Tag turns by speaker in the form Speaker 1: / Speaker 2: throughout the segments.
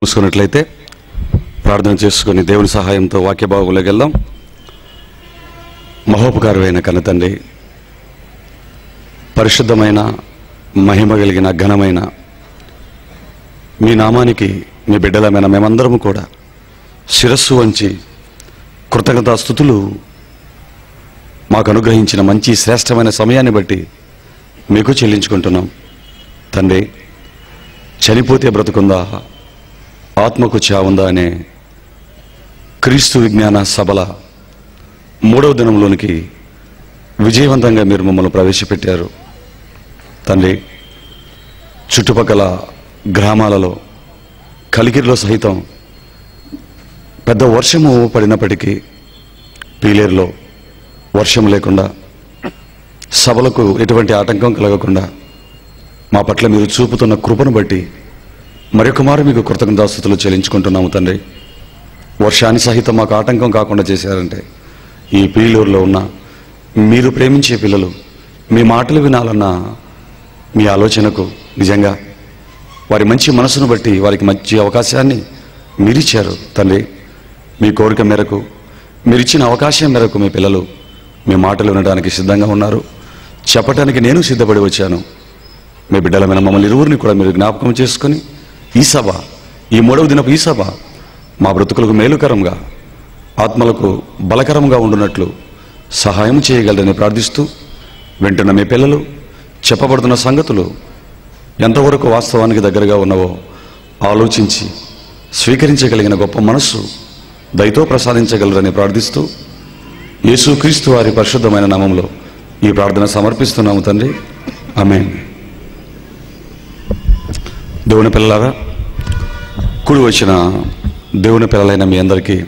Speaker 1: చూసుకున్నట్లయితే ప్రార్థన చేసుకుని దేవుని సహాయంతో వాక్య భాగంలోకి వెళ్దాం మహోపకారమైన కన్న తండ్రి పరిశుద్ధమైన మహిమ కలిగిన ఘనమైన మీ నామానికి మీ బిడ్డలమైన మేమందరము కూడా శిరస్సు వంచి కృతజ్ఞతా స్థుతులు మాకు అనుగ్రహించిన మంచి శ్రేష్టమైన సమయాన్ని బట్టి మీకు చెల్లించుకుంటున్నాం తండ్రి చనిపోతే బ్రతుకుందా ఆత్మకు చావుందా అనే క్రీస్తు విజ్ఞాన సభల మూడవ దినంలోనికి విజయవంతంగా మీరు మమ్మల్ని ప్రవేశపెట్టారు తండ్రి చుట్టుపక్కల గ్రామాలలో కలికిరిలో సహితం పెద్ద వర్షము పడినప్పటికీ పీలేరులో వర్షం లేకుండా సభలకు ఎటువంటి ఆటంకం కలగకుండా మా పట్ల మీరు చూపుతున్న కృపను బట్టి మరొక మారు మీకు కృతజ్ఞతాస్థుతులు చెల్లించుకుంటున్నాము తండ్రి వర్షాన్ని సహితం మాకు ఆటంకం కాకుండా చేశారంటే ఈ పీలూరులో ఉన్న మీరు ప్రేమించే పిల్లలు మీ మాటలు వినాలన్న మీ ఆలోచనకు నిజంగా వారి మంచి మనసును బట్టి వారికి మంచి అవకాశాన్ని మీరిచ్చారు తండ్రి మీ కోరిక మేరకు మీరిచ్చిన అవకాశం మేరకు మీ పిల్లలు మీ మాటలు వినడానికి సిద్ధంగా ఉన్నారు చెప్పటానికి నేను సిద్ధపడి వచ్చాను మీ బిడ్డలమైన మమ్మల్ని ఇరువురిని కూడా మీరు జ్ఞాపకం చేసుకొని ఈ సభ ఈ మూడవ దినపు ఈ సభ మా బ్రతుకులకు మేలుకరంగా ఆత్మలకు బలకరంగా ఉండునట్లు సహాయం చేయగలరని ప్రార్థిస్తూ వింటున్న మీ పిల్లలు చెప్పబడుతున్న సంగతులు ఎంతవరకు వాస్తవానికి దగ్గరగా ఉన్నవో ఆలోచించి స్వీకరించగలిగిన గొప్ప మనస్సు దయతో ప్రసాదించగలరని ప్రార్థిస్తూ యేసుక్రీస్తు వారి పరిశుద్ధమైన నామంలో ఈ ప్రార్థన సమర్పిస్తున్నాము తండ్రి ఆమేన్ దేవుని పిల్లలారా కుడి వచ్చిన దేవుని పిల్లలైన మీ అందరికీ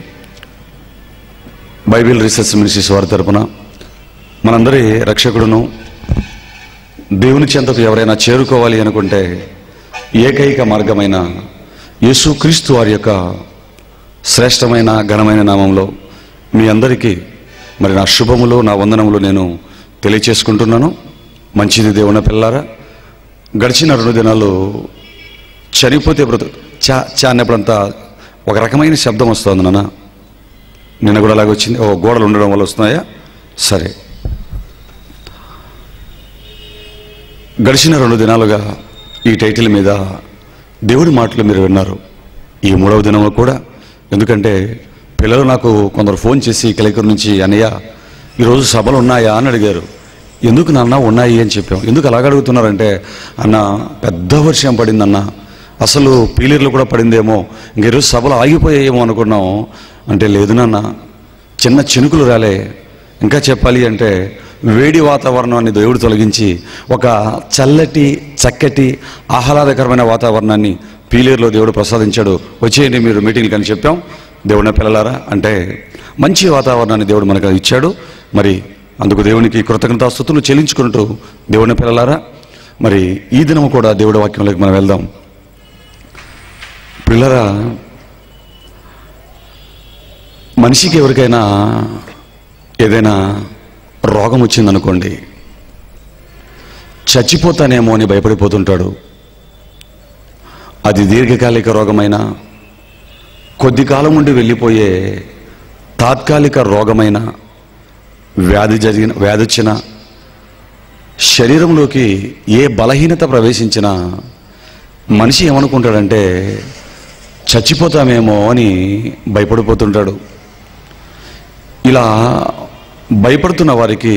Speaker 1: బైబిల్ రీసెర్చ్ మినిస్ట్రీస్ వారి తరపున మనందరి రక్షకుడును దేవుని చెంతకు ఎవరైనా చేరుకోవాలి అనుకుంటే ఏకైక మార్గమైన యేసుక్రీస్తు వారి యొక్క శ్రేష్టమైన ఘనమైన నామంలో మీ అందరికీ మరి నా శుభములు నా వందనములు నేను తెలియచేసుకుంటున్నాను మంచిది దేవుని పిల్లారా గడిచిన రెండు దినాలు చనిపోతే బ్రతు చా చా అన్నప్పుడంతా ఒక రకమైన శబ్దం వస్తుంది నాన్న నిన్న కూడా అలాగే వచ్చింది ఓ గోడలు ఉండడం వల్ల వస్తున్నాయా సరే గడిచిన రెండు దినాలుగా ఈ టైటిల్ మీద దేవుడి మాటలు మీరు విన్నారు ఈ మూడవ దినంలో కూడా ఎందుకంటే పిల్లలు నాకు కొందరు ఫోన్ చేసి కలికర్ నుంచి అన్నయ్య ఈరోజు సభలు ఉన్నాయా అని అడిగారు ఎందుకు నాన్న ఉన్నాయి అని చెప్పాం ఎందుకు అలాగ అడుగుతున్నారంటే అన్న పెద్ద వర్షం పడిందన్న అసలు పీలీర్లు కూడా పడిందేమో ఇంక ఈరోజు సభలు ఆగిపోయాయేమో అనుకున్నాం అంటే లేదు నాన్న చిన్న చినుకులు రాలే ఇంకా చెప్పాలి అంటే వేడి వాతావరణాన్ని దేవుడు తొలగించి ఒక చల్లటి చక్కటి ఆహ్లాదకరమైన వాతావరణాన్ని పీలేరులో దేవుడు ప్రసాదించాడు వచ్చేయండి మీరు మీటింగ్కి అని చెప్పాం దేవుడిని పిల్లలారా అంటే మంచి వాతావరణాన్ని దేవుడు మనకు ఇచ్చాడు మరి అందుకు దేవునికి కృతజ్ఞతాస్థుతులు చెల్లించుకుంటూ దేవుని పిల్లలారా మరి ఈ దినం కూడా దేవుడి వాక్యంలోకి మనం వెళ్దాం పిల్లరా మనిషికి ఎవరికైనా ఏదైనా రోగం వచ్చిందనుకోండి చచ్చిపోతానేమో అని భయపడిపోతుంటాడు అది దీర్ఘకాలిక రోగమైనా కొద్ది కాలం ఉండి వెళ్ళిపోయే తాత్కాలిక రోగమైన వ్యాధి జరిగిన వ్యాధి వచ్చిన శరీరంలోకి ఏ బలహీనత ప్రవేశించినా మనిషి ఏమనుకుంటాడంటే చచ్చిపోతామేమో అని భయపడిపోతుంటాడు ఇలా భయపడుతున్న వారికి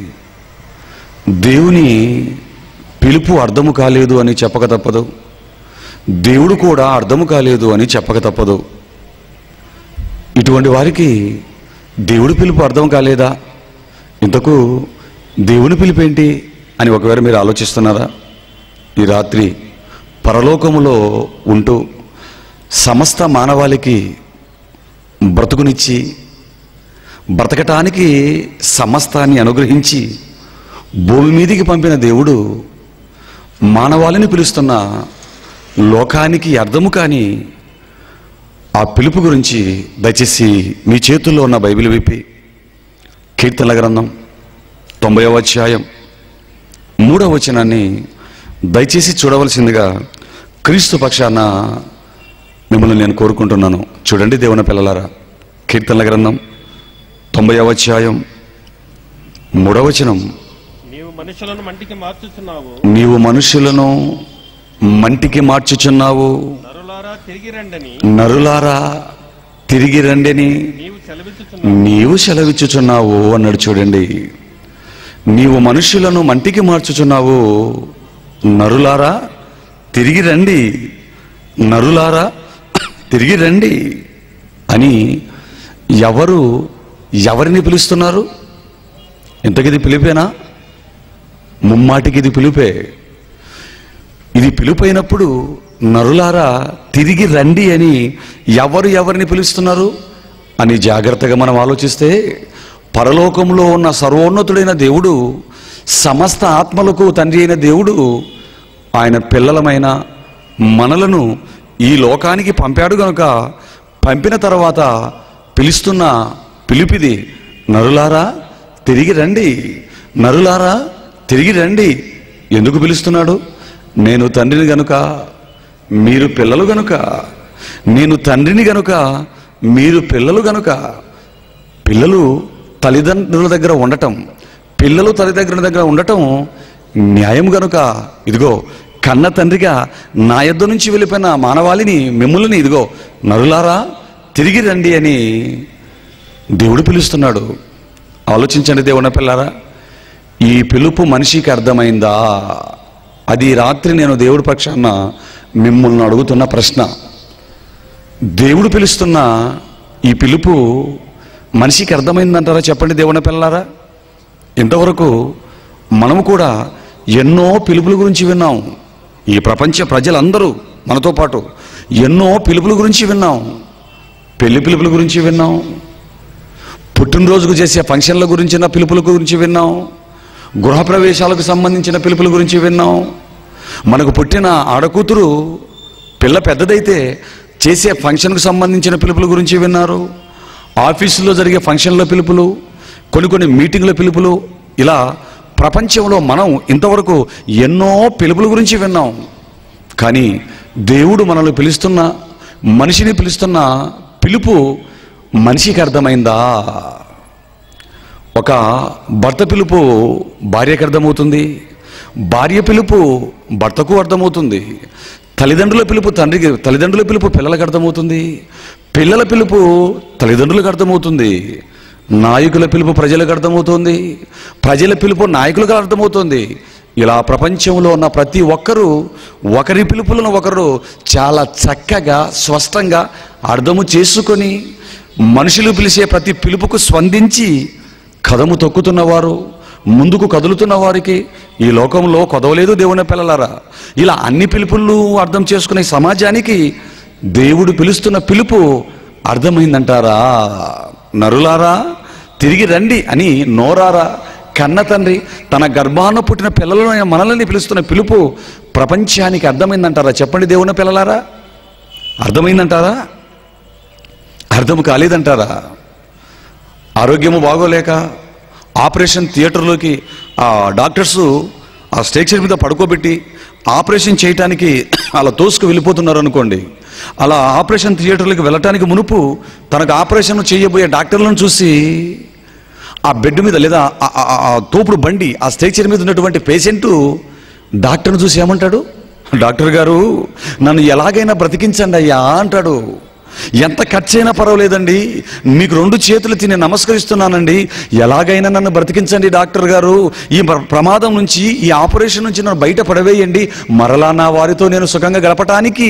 Speaker 1: దేవుని పిలుపు అర్థము కాలేదు అని చెప్పక తప్పదు దేవుడు కూడా అర్థము కాలేదు అని చెప్పక తప్పదు ఇటువంటి వారికి దేవుడి పిలుపు అర్థం కాలేదా ఇంతకు దేవుని పిలుపు ఏంటి అని ఒకవేళ మీరు ఆలోచిస్తున్నారా ఈ రాత్రి పరలోకములో ఉంటూ సమస్త మానవాళికి బ్రతుకునిచ్చి బ్రతకటానికి సమస్తాన్ని అనుగ్రహించి భూమి మీదికి పంపిన దేవుడు మానవాళిని పిలుస్తున్న లోకానికి అర్థము కాని ఆ పిలుపు గురించి దయచేసి మీ చేతుల్లో ఉన్న బైబిల్ విప్పి కీర్తనల గ్రంథం తొంభైవ అధ్యాయం మూడవ వచనాన్ని దయచేసి చూడవలసిందిగా క్రీస్తు పక్షాన మిమ్మల్ని నేను కోరుకుంటున్నాను చూడండి దేవుని పిల్లలారా కీర్తనల గ్రంథం తొంభై అధ్యాయం మూడవచనం
Speaker 2: నీవు మనుషులను మంటికి మార్చుచున్నావు
Speaker 1: నీవు మనుషులను మంటికి మార్చుచున్నావు
Speaker 2: నరులారా తిరిగి రండని
Speaker 1: నరులారా తిరిగి రండిని
Speaker 2: నీవు సెలవిచ్చుచున్నావు
Speaker 1: నీవు సెలవిచ్చుచున్నావు అన్నాడు చూడండి నీవు మనుషులను మంటికి మార్చుచున్నావు నరులారా తిరిగి రండి నరులారా తిరిగి రండి అని ఎవరు ఎవరిని పిలుస్తున్నారు ఇంతకిది పిలిపేనా ముమ్మాటికి ఇది పిలిపే ఇది పిలుపైనప్పుడు నరులారా తిరిగి రండి అని ఎవరు ఎవరిని పిలుస్తున్నారు అని జాగ్రత్తగా మనం ఆలోచిస్తే పరలోకంలో ఉన్న సర్వోన్నతుడైన దేవుడు సమస్త ఆత్మలకు తండ్రి అయిన దేవుడు ఆయన పిల్లలమైన మనలను ఈ లోకానికి పంపాడు గనుక పంపిన తర్వాత పిలుస్తున్న పిలిపిది నరులారా తిరిగి రండి నరులారా తిరిగి రండి ఎందుకు పిలుస్తున్నాడు నేను తండ్రిని గనుక మీరు పిల్లలు గనుక నేను తండ్రిని గనుక మీరు పిల్లలు గనుక పిల్లలు తల్లిదండ్రుల దగ్గర ఉండటం పిల్లలు తల్లిదండ్రుల దగ్గర ఉండటం న్యాయం గనుక ఇదిగో కన్న తండ్రిగా నా యొద్ద నుంచి వెళ్ళిపోయిన మానవాళిని మిమ్మల్ని ఇదిగో నరులారా తిరిగి రండి అని దేవుడు పిలుస్తున్నాడు ఆలోచించండి దేవుని పిల్లారా ఈ పిలుపు మనిషికి అర్థమైందా అది రాత్రి నేను దేవుడి పక్షాన మిమ్మల్ని అడుగుతున్న ప్రశ్న దేవుడు పిలుస్తున్న ఈ పిలుపు మనిషికి అర్థమైందంటారా చెప్పండి దేవుని పిల్లారా ఇంతవరకు మనము కూడా ఎన్నో పిలుపుల గురించి విన్నాం ఈ ప్రపంచ ప్రజలందరూ మనతో పాటు ఎన్నో పిలుపుల గురించి విన్నాం పెళ్లి పిలుపుల గురించి విన్నాం పుట్టినరోజుకు చేసే ఫంక్షన్ల గురించిన పిలుపుల గురించి విన్నాం గృహప్రవేశాలకు సంబంధించిన పిలుపుల గురించి విన్నాం మనకు పుట్టిన ఆడకూతురు పిల్ల పెద్దదైతే చేసే ఫంక్షన్కు సంబంధించిన పిలుపుల గురించి విన్నారు ఆఫీసులో జరిగే ఫంక్షన్ల పిలుపులు కొన్ని కొన్ని మీటింగ్ల పిలుపులు ఇలా ప్రపంచంలో మనం ఇంతవరకు ఎన్నో పిలుపుల గురించి విన్నాం కానీ దేవుడు మనల్ని పిలుస్తున్న మనిషిని పిలుస్తున్న పిలుపు మనిషికి అర్థమైందా ఒక భర్త పిలుపు భార్యకు అర్థమవుతుంది భార్య పిలుపు భర్తకు అర్థమవుతుంది తల్లిదండ్రుల పిలుపు తండ్రికి తల్లిదండ్రుల పిలుపు పిల్లలకు అర్థమవుతుంది పిల్లల పిలుపు తల్లిదండ్రులకు అర్థమవుతుంది నాయకుల పిలుపు ప్రజలకు అర్థమవుతుంది ప్రజల పిలుపు నాయకులకు అర్థమవుతుంది ఇలా ప్రపంచంలో ఉన్న ప్రతి ఒక్కరూ ఒకరి పిలుపులను ఒకరు చాలా చక్కగా స్పష్టంగా అర్థము చేసుకొని మనుషులు పిలిచే ప్రతి పిలుపుకు స్పందించి కదము తొక్కుతున్నవారు ముందుకు కదులుతున్న వారికి ఈ లోకంలో కొదవలేదు దేవుని పిల్లలారా ఇలా అన్ని పిలుపులు అర్థం చేసుకునే సమాజానికి దేవుడు పిలుస్తున్న పిలుపు అర్థమైందంటారా నరులారా తిరిగి రండి అని నోరారా కన్న తండ్రి తన గర్భాన పుట్టిన పిల్లలను మనల్ని పిలుస్తున్న పిలుపు ప్రపంచానికి అర్థమైందంటారా చెప్పండి దేవుని పిల్లలారా అర్థమైందంటారా అర్థం కాలేదంటారా ఆరోగ్యము బాగోలేక ఆపరేషన్ థియేటర్లోకి ఆ డాక్టర్స్ ఆ స్టేషన్ మీద పడుకోబెట్టి ఆపరేషన్ చేయటానికి అలా తోసుకు వెళ్ళిపోతున్నారు అనుకోండి అలా ఆపరేషన్ థియేటర్లకు వెళ్ళటానికి మునుపు తనకు ఆపరేషన్ చేయబోయే డాక్టర్లను చూసి ఆ బెడ్ మీద లేదా ఆ- ఆ- ఆ- ఆ తోపుడు బండి ఆ స్ట్రెచర్ మీద ఉన్నటువంటి పేషెంట్ డాక్టర్ను చూసి ఏమంటాడు డాక్టర్ గారు నన్ను ఎలాగైనా బ్రతికించండి అయ్యా అంటాడు ఎంత ఖర్చైనా పర్వాలేదండి మీకు రెండు చేతులు తిని నమస్కరిస్తున్నానండి ఎలాగైనా నన్ను బ్రతికించండి డాక్టర్ గారు ఈ ప్ర- ప్రమాదం నుంచి ఈ ఆపరేషన్ నుంచి నన్ను బయట పడవేయండి మరలా నా వారితో నేను సుఖంగా గడపటానికి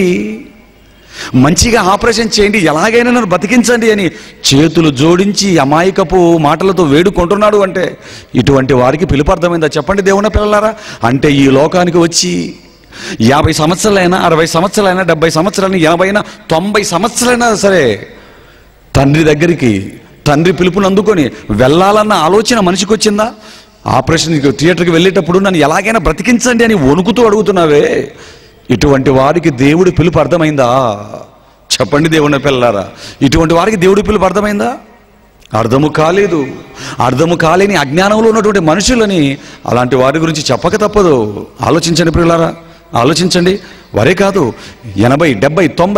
Speaker 1: మంచిగా ఆపరేషన్ చేయండి ఎలాగైనా నన్ను బతికించండి అని చేతులు జోడించి అమాయకపు మాటలతో వేడుకుంటున్నాడు అంటే ఇటువంటి వారికి పిలుపు అర్థమైందా చెప్పండి దేవుని పిల్లలారా అంటే ఈ లోకానికి వచ్చి యాభై సంవత్సరాలైనా అరవై సంవత్సరాలైనా డెబ్బై సంవత్సరాలైనా ఎనభైనా తొంభై సంవత్సరాలైనా సరే తండ్రి దగ్గరికి తండ్రి పిలుపుని అందుకొని వెళ్ళాలన్న ఆలోచన మనిషికి వచ్చిందా ఆపరేషన్ థియేటర్కి వెళ్ళేటప్పుడు నన్ను ఎలాగైనా బ్రతికించండి అని వణుకుతూ అడుగుతున్నావే ఇటువంటి వారికి దేవుడి పిలుపు అర్థమైందా చెప్పండి దేవుని పిల్లలారా ఇటువంటి వారికి దేవుడి పిలుపు అర్థమైందా అర్థము కాలేదు అర్థము కాలేని అజ్ఞానంలో ఉన్నటువంటి మనుషులని అలాంటి వారి గురించి చెప్పక తప్పదు ఆలోచించండి పిల్లలారా ఆలోచించండి వరే కాదు ఎనభై డెబ్బై తొంభై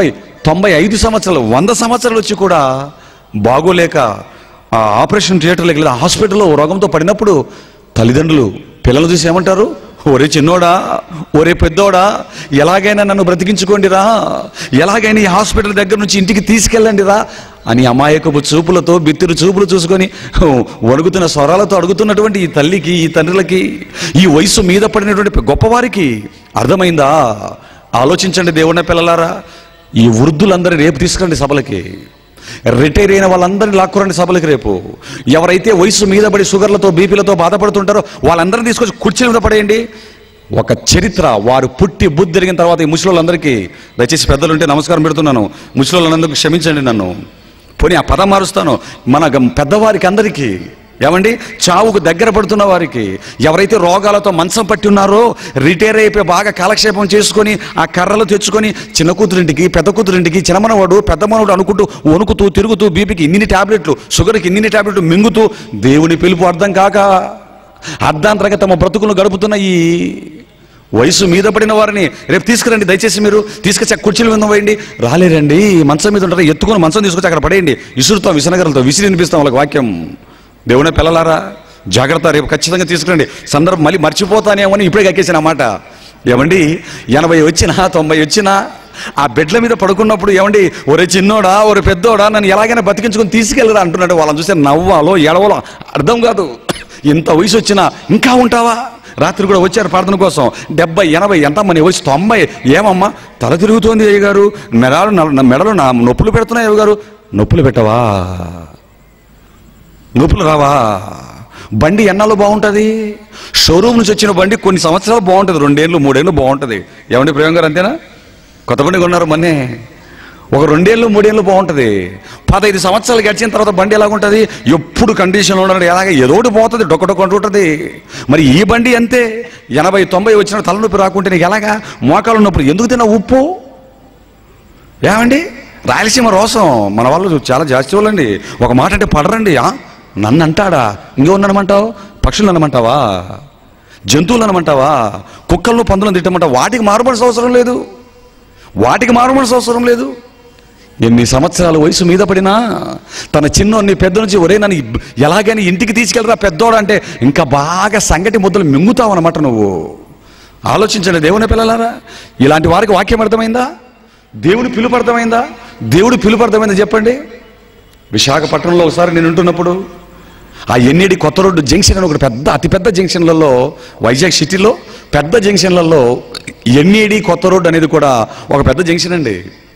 Speaker 1: తొంభై ఐదు సంవత్సరాలు వంద సంవత్సరాలు వచ్చి కూడా బాగోలేక ఆ ఆపరేషన్ థియేటర్లోకి వెళ్ళి హాస్పిటల్లో రోగంతో పడినప్పుడు తల్లిదండ్రులు పిల్లలు చూసి ఏమంటారు ఒరే చిన్నోడా ఒరే పెద్దోడా ఎలాగైనా నన్ను బ్రతికించుకోండిరా ఎలాగైనా ఈ హాస్పిటల్ దగ్గర నుంచి ఇంటికి తీసుకెళ్ళండిరా అని అమాయకపు చూపులతో బిత్తిరి చూపులు చూసుకొని వణుకుతున్న స్వరాలతో అడుగుతున్నటువంటి ఈ తల్లికి ఈ తండ్రులకి ఈ వయసు మీద పడినటువంటి గొప్పవారికి అర్థమైందా ఆలోచించండి దేవుని పిల్లలారా ఈ వృద్ధులందరూ రేపు తీసుకురండి సభలకి రిటైర్ అయిన వాళ్ళందరినీ లాక్కురండి సభలకి రేపు ఎవరైతే వయసు మీద పడి షుగర్లతో బీపీలతో బాధపడుతుంటారో వాళ్ళందరినీ తీసుకొచ్చి కుర్చీల మీద పడేయండి ఒక చరిత్ర వారు పుట్టి బుద్ధి తిరిగిన తర్వాత ఈ ముసలోళ్ళందరికీ దయచేసి పెద్దలు ఉంటే నమస్కారం పెడుతున్నాను ముసలోళ్ళందరికీ క్షమించండి నన్ను పోనీ ఆ పదం మారుస్తాను మన గం- పెద్దవారికి అందరికీ ఏమండి చావుకు దగ్గర పడుతున్న వారికి ఎవరైతే రోగాలతో మంచం పట్టి ఉన్నారో రిటైర్ అయిపోయి బాగా కాలక్షేపం చేసుకొని ఆ కర్రలు తెచ్చుకొని చిన్న కూతురింటికి పెద్ద కూతురింటికి చిన్నమనవాడు పెద్ద మనవాడు అనుకుంటూ వణుకుతూ తిరుగుతూ బీపీకి ఇన్ని టాబ్లెట్లు షుగర్కి ఇన్ని టాబ్లెట్లు మింగుతూ దేవుని పిలుపు అర్థం కాక అర్ధాంతరంగా తమ బ్రతుకులను గడుపుతున్న ఈ వయసు మీద పడిన వారిని రేపు తీసుకురండి దయచేసి మీరు తీసుకొచ్చి ఆ కుర్చీల మీద వేయండి రాలేరండి మంచం మీద ఉంటారు ఎత్తుకొని మంచం తీసుకొచ్చి అక్కడ పడేయండి విసురుతాం విసనగరలతో విసిరి వినిపిస్తాం వాళ్ళకి వాక్యం దేవునే పిల్లలారా జాగ్రత్త రేపు ఖచ్చితంగా తీసుకురండి సందర్భం మళ్ళీ మర్చిపోతానేమో అని ఇప్పుడే కక్కేసిన మాట ఏమండి ఎనభై వచ్చినా తొంభై వచ్చినా ఆ బెడ్ల మీద పడుకున్నప్పుడు ఏమండి ఒరే చిన్నోడా ఒరే పెద్దోడా నన్ను ఎలాగైనా బతికించుకొని తీసుకెళ్ళరా అంటున్నాడు వాళ్ళని చూస్తే నవ్వాలో ఎడవాలో అర్థం కాదు ఇంత వయసు వచ్చినా ఇంకా ఉంటావా రాత్రి కూడా వచ్చారు ప్రార్థన కోసం డెబ్బై ఎనభై ఎంత మన వచ్చి తొంభై ఏమమ్మా తల తిరుగుతోంది అయ్య గారు మెడలు నా మెడలు నా నొప్పులు పెడుతున్నాయి అయ్య గారు నొప్పులు పెట్టవా నొప్పులు రావా బండి ఎన్నాళ్ళు బాగుంటుంది షోరూమ్ నుంచి వచ్చిన బండి కొన్ని సంవత్సరాలు బాగుంటుంది రెండేళ్ళు మూడేళ్ళు బాగుంటుంది ఏమండి ప్రేమ గారు అంతేనా కొత్త బండి కొన్నారు మొన్నే ఒక రెండేళ్ళు మూడేళ్ళు బాగుంటుంది పదహైదు సంవత్సరాలు గడిచిన తర్వాత బండి ఎలాగుంటుంది ఎప్పుడు కండిషన్లో ఉన్నాడు ఎలాగ ఏదోటి పోతుంది డొక్క డొక్క ఉంటుంది మరి ఈ బండి అంతే ఎనభై తొంభై వచ్చిన తలనొప్పి రాకుంటే నీకు ఎలాగా మోకాలు ఉన్నప్పుడు ఎందుకు తిన్నా ఉప్పు ఏమండి రాయలసీమ రోసం మన వాళ్ళు చాలా జాస్తి వాళ్ళండి ఒక మాట అంటే పడరండి ఆ? నన్ను అంటాడా ఇంకో అనమంటావు పక్షులు అనమంటావా జంతువులు అనమంటావా కుక్కలను పందులను తిట్టమంటావా వాటికి మారుమనసు అవసరం లేదు వాటికి మారుమనసు అవసరం లేదు ఎన్ని సంవత్సరాల వయసు మీద పడినా తన చిన్నోన్ని పెద్ద నుంచి ఒరే నన్ను ఇబ్- ఎలాగైనా ఇంటికి తీసుకెళ్ళరా పెద్దోడు అంటే ఇంకా బాగా సంగటి ముద్దలు మింగుతావు అనమాట నువ్వు ఆలోచించండి దేవుని పిల్లలారా ఇలాంటి వారికి వాక్యం అర్థమైందా దేవుడి పిలుపు అర్థమైందా దేవుడి పిలుపు అర్థమైందా చెప్పండి విశాఖపట్నంలో ఒకసారి నేను ఉంటున్నప్పుడు ఆ ఎన్ఏడి కొత్త రోడ్డు జంక్షన్ అని ఒకటి పెద్ద అతిపెద్ద జంక్షన్లలో వైజాగ్ సిటీలో పెద్ద జంక్షన్లలో ఎన్ఏడి కొత్త రోడ్డు అనేది కూడా ఒక పెద్ద జంక్షన్ అండి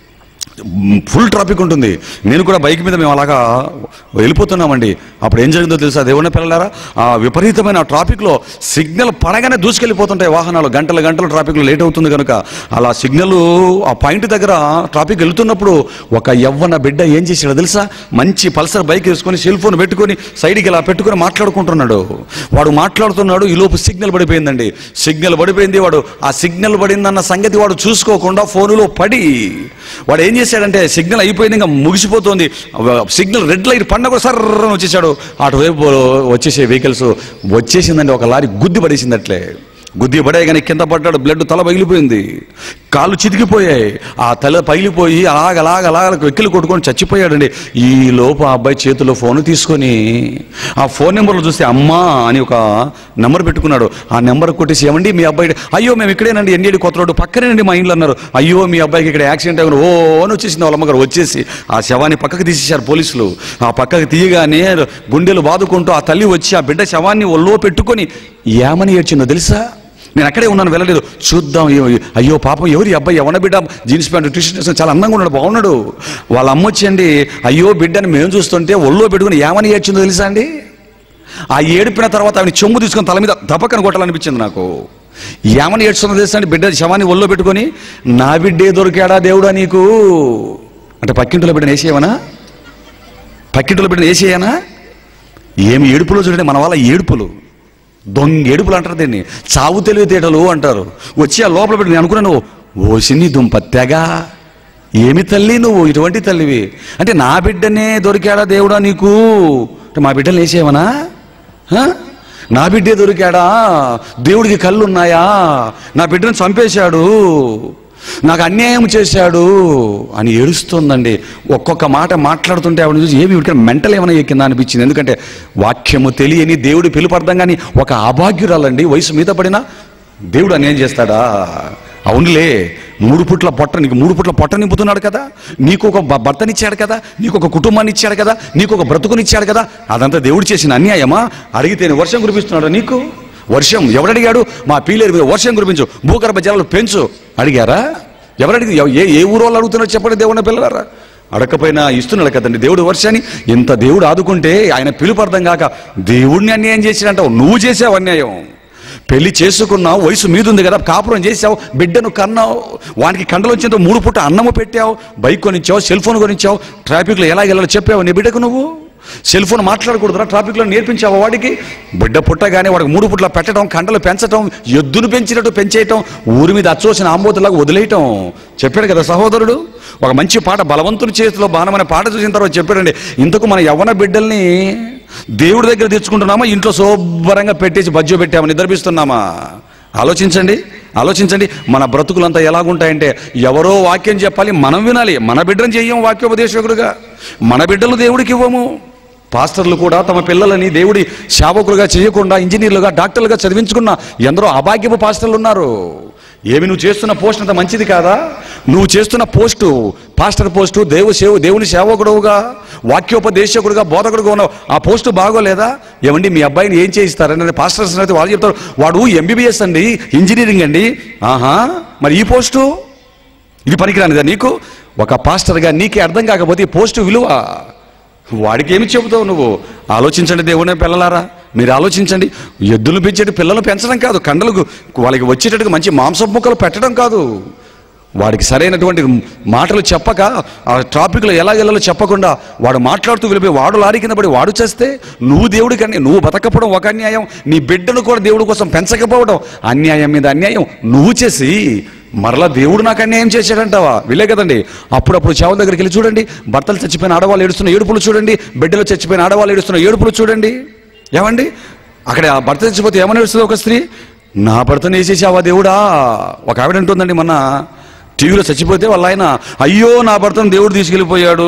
Speaker 1: ఫుల్ ట్రాఫిక్ ఉంటుంది నేను కూడా బైక్ మీద మేము అలాగా వెళ్ళిపోతున్నామండి అప్పుడు ఏం జరిగిందో తెలుసా దేవుని పిల్లలారా ఆ విపరీతమైన ట్రాఫిక్లో సిగ్నల్ పడగానే దూసుకెళ్ళిపోతుంటాయి వాహనాలు గంటల గంటల ట్రాఫిక్లో లేట్ అవుతుంది కనుక అలా సిగ్నల్ ఆ పాయింట్ దగ్గర ట్రాఫిక్ వెళ్తున్నప్పుడు ఒక యవ్వన బిడ్డ ఏం చేశాడో తెలుసా మంచి పల్సర్ బైక్ వేసుకొని సెల్ ఫోన్ పెట్టుకొని సైడ్కి ఇలా పెట్టుకొని మాట్లాడుకుంటున్నాడు వాడు మాట్లాడుతున్నాడు ఈ లోపు సిగ్నల్ పడిపోయిందండి సిగ్నల్ పడిపోయింది వాడు ఆ సిగ్నల్ పడిందన్న సంగతి వాడు చూసుకోకుండా ఫోనులో పడి వాడు ఏం చేశాడంటే సిగ్నల్ అయిపోయింది ఇంకా ముగిసిపోతుంది సిగ్నల్ రెడ్ లైట్ పండ కూడా సర్రని వచ్చేసాడు అటువైపు వచ్చేసే వెహికల్స్ వచ్చేసిందండి ఒక లారీ గుద్ది పడేసింది అట్లే గుద్ది పడే కానీ కింద పడ్డాడు బ్లడ్ తల పగిలిపోయింది కాళ్ళు చితికిపోయాయి ఆ తల పగిలిపోయి అలాగ అలాగ అలాగ వెక్కిలు కొట్టుకొని చచ్చిపోయాడండి ఈ లోపు ఆ అబ్బాయి చేతిలో ఫోన్ తీసుకొని ఆ ఫోన్ నెంబర్లో చూస్తే అమ్మా అని ఒక నెంబర్ పెట్టుకున్నాడు ఆ నెంబర్ కొట్టేసి ఏమండి మీ అబ్బాయి అయ్యో మేము ఇక్కడేనండి ఎన్డీడి కొత్త రోడ్డు పక్కనేనండి మా ఇంట్లో అన్నారు అయ్యో మీ అబ్బాయికి ఇక్కడ యాక్సిడెంట్ అయ్యారు ఓ అని వచ్చేసింది వాళ్ళ అమ్మగారు వచ్చేసి ఆ శవాన్ని పక్కకి తీసేశారు పోలీసులు ఆ పక్కకి తీయగానే గుండెలు బాదుకుంటూ ఆ తల్లి వచ్చి ఆ బిడ్డ శవాన్ని ఒళ్ళో పెట్టుకొని ఏమని ఏడ్చిందో తెలుసా నేను అక్కడే ఉన్నాను వెళ్ళలేదు చూద్దాం ఏ- అయ్యో పాపం ఎవరి అబ్బాయి ఎవన బిడ్డ జీన్స్ ప్యాంట్ టీషర్ట్ వేసుకొని చాలా అందంగా ఉన్నాడు బాగున్నాడు వాళ్ళ అమ్మ వచ్చండి అయ్యో బిడ్డని మేము చూస్తుంటే ఒళ్ళో పెట్టుకుని ఏమని ఏడ్చిందో తెలుసా అండి ఆ ఏడిపిన తర్వాత ఆమె చెంబు తీసుకొని తల మీద దపకని కొట్టాలనిపించింది నాకు ఏమని ఏడ్చుందో తెలుసా అండి బిడ్డ శవాన్ని ఒళ్ళో పెట్టుకొని నా బిడ్డే దొరికాడా దేవుడా నీకు అంటే పక్కింటిలో బిడ్డను వేసేయమనా పక్కింటిలో బిడ్డను వేసేయనా ఏమి ఏడుపులో చూడండి మన వాళ్ళ ఏడుపులు దొంగ ఏడుపులు అంటారు దీన్ని చావు తెలివితేటలు అంటారు వచ్చి ఆ లోపల పెట్టి నేను అనుకున్నాను ఓసిని దుంప తెగ ఏమి తల్లి నువ్వు ఇటువంటి తల్లివి అంటే నా బిడ్డనే దొరికాడా దేవుడా నీకు అంటే మా బిడ్డలు వేసేవనా ఆ? నా బిడ్డే దొరికాడా దేవుడికి కళ్ళు ఉన్నాయా నా బిడ్డను చంపేశాడు నాకు అన్యాయం చేశాడు అని ఏడుస్తోందండి ఒక్కొక్క మాట మాట్లాడుతుంటే ఆవిడ చూసి ఏమి ఇక్కడ మెంటల్ ఏమైనా ఎక్కిందా అనిపించింది ఎందుకంటే వాక్యము తెలియని దేవుడు పిలుపర్థం కానీ ఒక అభాగ్యురాలండి వయసు మీద పడినా దేవుడు అన్యాయం చేస్తాడా అవునులే మూడు పుట్ల పొట్ట నీకు మూడు పుట్ల పొట్ట నింపుతున్నాడు కదా నీకు ఒక భ- భర్తనిచ్చాడు కదా నీకు ఒక కుటుంబాన్ని ఇచ్చాడు కదా నీకు ఒక బ్రతుకునిచ్చాడు కదా అదంతా దేవుడు చేసిన అన్యాయమా అడిగితే నీ వర్షం కురిపిస్తున్నాడు నీకు వర్షం ఎవడడిగాడు మా పీలేరు మీద వర్షం కురిపించు భూగర్భ జలాలు పెంచు అడిగారా ఎవరడిగి ఎవ- ఏ ఏ ఊరు వాళ్ళు అడుగుతున్నారో చెప్పండి దేవుని పిల్లలారా అడగకపోయినా ఇస్తున్నాడు కదండి దేవుడు వర్షాన్ని ఎంత దేవుడు ఆదుకుంటే ఆయన పిలుపు అర్థం కాక దేవుడిని అన్యాయం చేసినంటావు నువ్వు చేసావు అన్యాయం పెళ్లి చేసుకున్నావు వయసు మీద ఉంది కదా కాపురం చేసావు బిడ్డను కన్నావు వానికి కండలోంచేంత మూడు పుట్ట అన్నము పెట్టావు బైక్ కొనిచ్చావు సెల్ ఫోన్ కొనిచ్చావు ట్రాఫిక్లో ఎలా వెళ్ళాలో చెప్పావు నీ బిడ్డకు నువ్వు సెల్ ఫోన్ మాట్లాడకూడదురా ట్రాఫిక్లో నేర్పించావు వాడికి బిడ్డ పుట్టగానే వాడికి మూడు పుట్ల పెట్టడం కండలు పెంచడం ఎద్దును పెంచినట్టు పెంచేయటం ఊరి మీద అచ్చోసిన ఆంబోతులాగా వదిలేయటం చెప్పాడు కదా సహోదరుడు ఒక మంచి పాట బలవంతుని చేతిలో బాణమనే పాట చూసిన తర్వాత చెప్పాడండి ఇంతకు మన యవ్వన బిడ్డల్ని దేవుడి దగ్గర తెచ్చుకుంటున్నామా ఇంట్లో శుభ్రంగా పెట్టేసి బజ్జో పెట్టామా నిద్రపిస్తున్నామా ఆలోచించండి ఆలోచించండి మన బ్రతుకులంతా ఎలాగుంటాయంటే ఎవరో వాక్యం చెప్పాలి మనం వినాలి మన బిడ్డను చెయ్యం వాక్యోపదేశకుడుగా మన బిడ్డలు దేవుడికి ఇవ్వము పాస్టర్లు కూడా తమ పిల్లలని దేవుడి సేవకులుగా చేయకుండా ఇంజనీర్లుగా డాక్టర్లుగా చదివించుకున్న ఎందరో అభాగ్యపు పాస్టర్లు ఉన్నారు ఏమి నువ్వు చేస్తున్న పోస్ట్ అంత మంచిది కాదా నువ్వు చేస్తున్న పోస్టు పాస్టర్ పోస్టు దేవు సేవ దేవుని సేవకుడుగా వాక్యోపదేశకుడుగా బోధకుడుగా ఉన్నావు ఆ పోస్టు బాగోలేదా ఏమండి మీ అబ్బాయిని ఏం చేయిస్తారని పాస్టర్స్ అయితే వాళ్ళు చెప్తారు వాడు ఎంబీబీఎస్ అండి ఇంజనీరింగ్ అండి ఆహా మరి ఈ పోస్టు ఇది పనికిరానిదా నీకు ఒక పాస్టర్గా నీకే అర్థం కాకపోతే ఈ పోస్టు విలువ వాడికి ఏమి చెబుతావు నువ్వు ఆలోచించండి దేవుని పిల్లలారా మీరు ఆలోచించండి ఎద్దులు పెంచేటి పిల్లలు పెంచడం కాదు కండలకు వాళ్ళకి వచ్చేటట్టుగా మంచి మాంసం ముక్కలు పెట్టడం కాదు వాడికి సరైనటువంటి మాటలు చెప్పక ఆ ట్రాఫిక్లో ఎలా వెళ్ళాలో చెప్పకుండా వాడు మాట్లాడుతూ వెళ్ళిపోయి వాడు లారీ కింద పడి వాడు చేస్తే నువ్వు దేవుడికి అన్యాయం నువ్వు బతకపోవడం ఒక అన్యాయం నీ బిడ్డను కూడా దేవుడి కోసం పెంచకపోవడం అన్యాయం మీద అన్యాయం నువ్వు చేసి మరలా దేవుడు నాకు అన్యాయం చేశాడంటావా వీలే కదండి అప్పుడప్పుడు చావుల దగ్గరికి వెళ్ళి చూడండి భర్తలు చచ్చిపోయిన ఆడవాళ్ళు ఏడుస్తున్న ఏడుపులు చూడండి బిడ్డలు చచ్చిపోయిన ఆడవాళ్ళు ఏడుస్తున్న ఏడుపులు చూడండి ఏమండి అక్కడ ఆ భర్త చచ్చిపోతే ఏమని ఏడుస్తుంది ఒక స్త్రీ నా భర్తను వేసేసావా దేవుడా ఒక ఆవిడ అంటుందండి మొన్న టీవీలో చచ్చిపోతే వాళ్ళ ఆయన అయ్యో నా భర్తను దేవుడు తీసుకెళ్ళిపోయాడు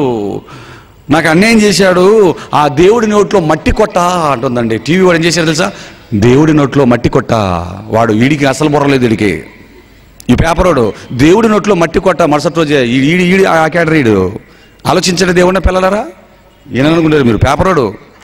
Speaker 1: నాకు అన్యాయం చేశాడు ఆ దేవుడి నోట్లో మట్టి కొట్ట అంటుందండి టీవీ వాడు ఏం చేశాడు తెలుసా దేవుడి నోట్లో మట్టి కొట్ట వాడు వీడికి అసలు బొర్రలేదు వీడికి ఈ పేపరోడు దేవుడి నోట్లో మట్టి కొట్ట మరుసటి రోజే ఈ- ఈడి ఈడి ఆ కేటరీడు ఆలోచించండి దేవుడిని పిల్లలారా ఏననుకుంటారు మీరు పేపరోడు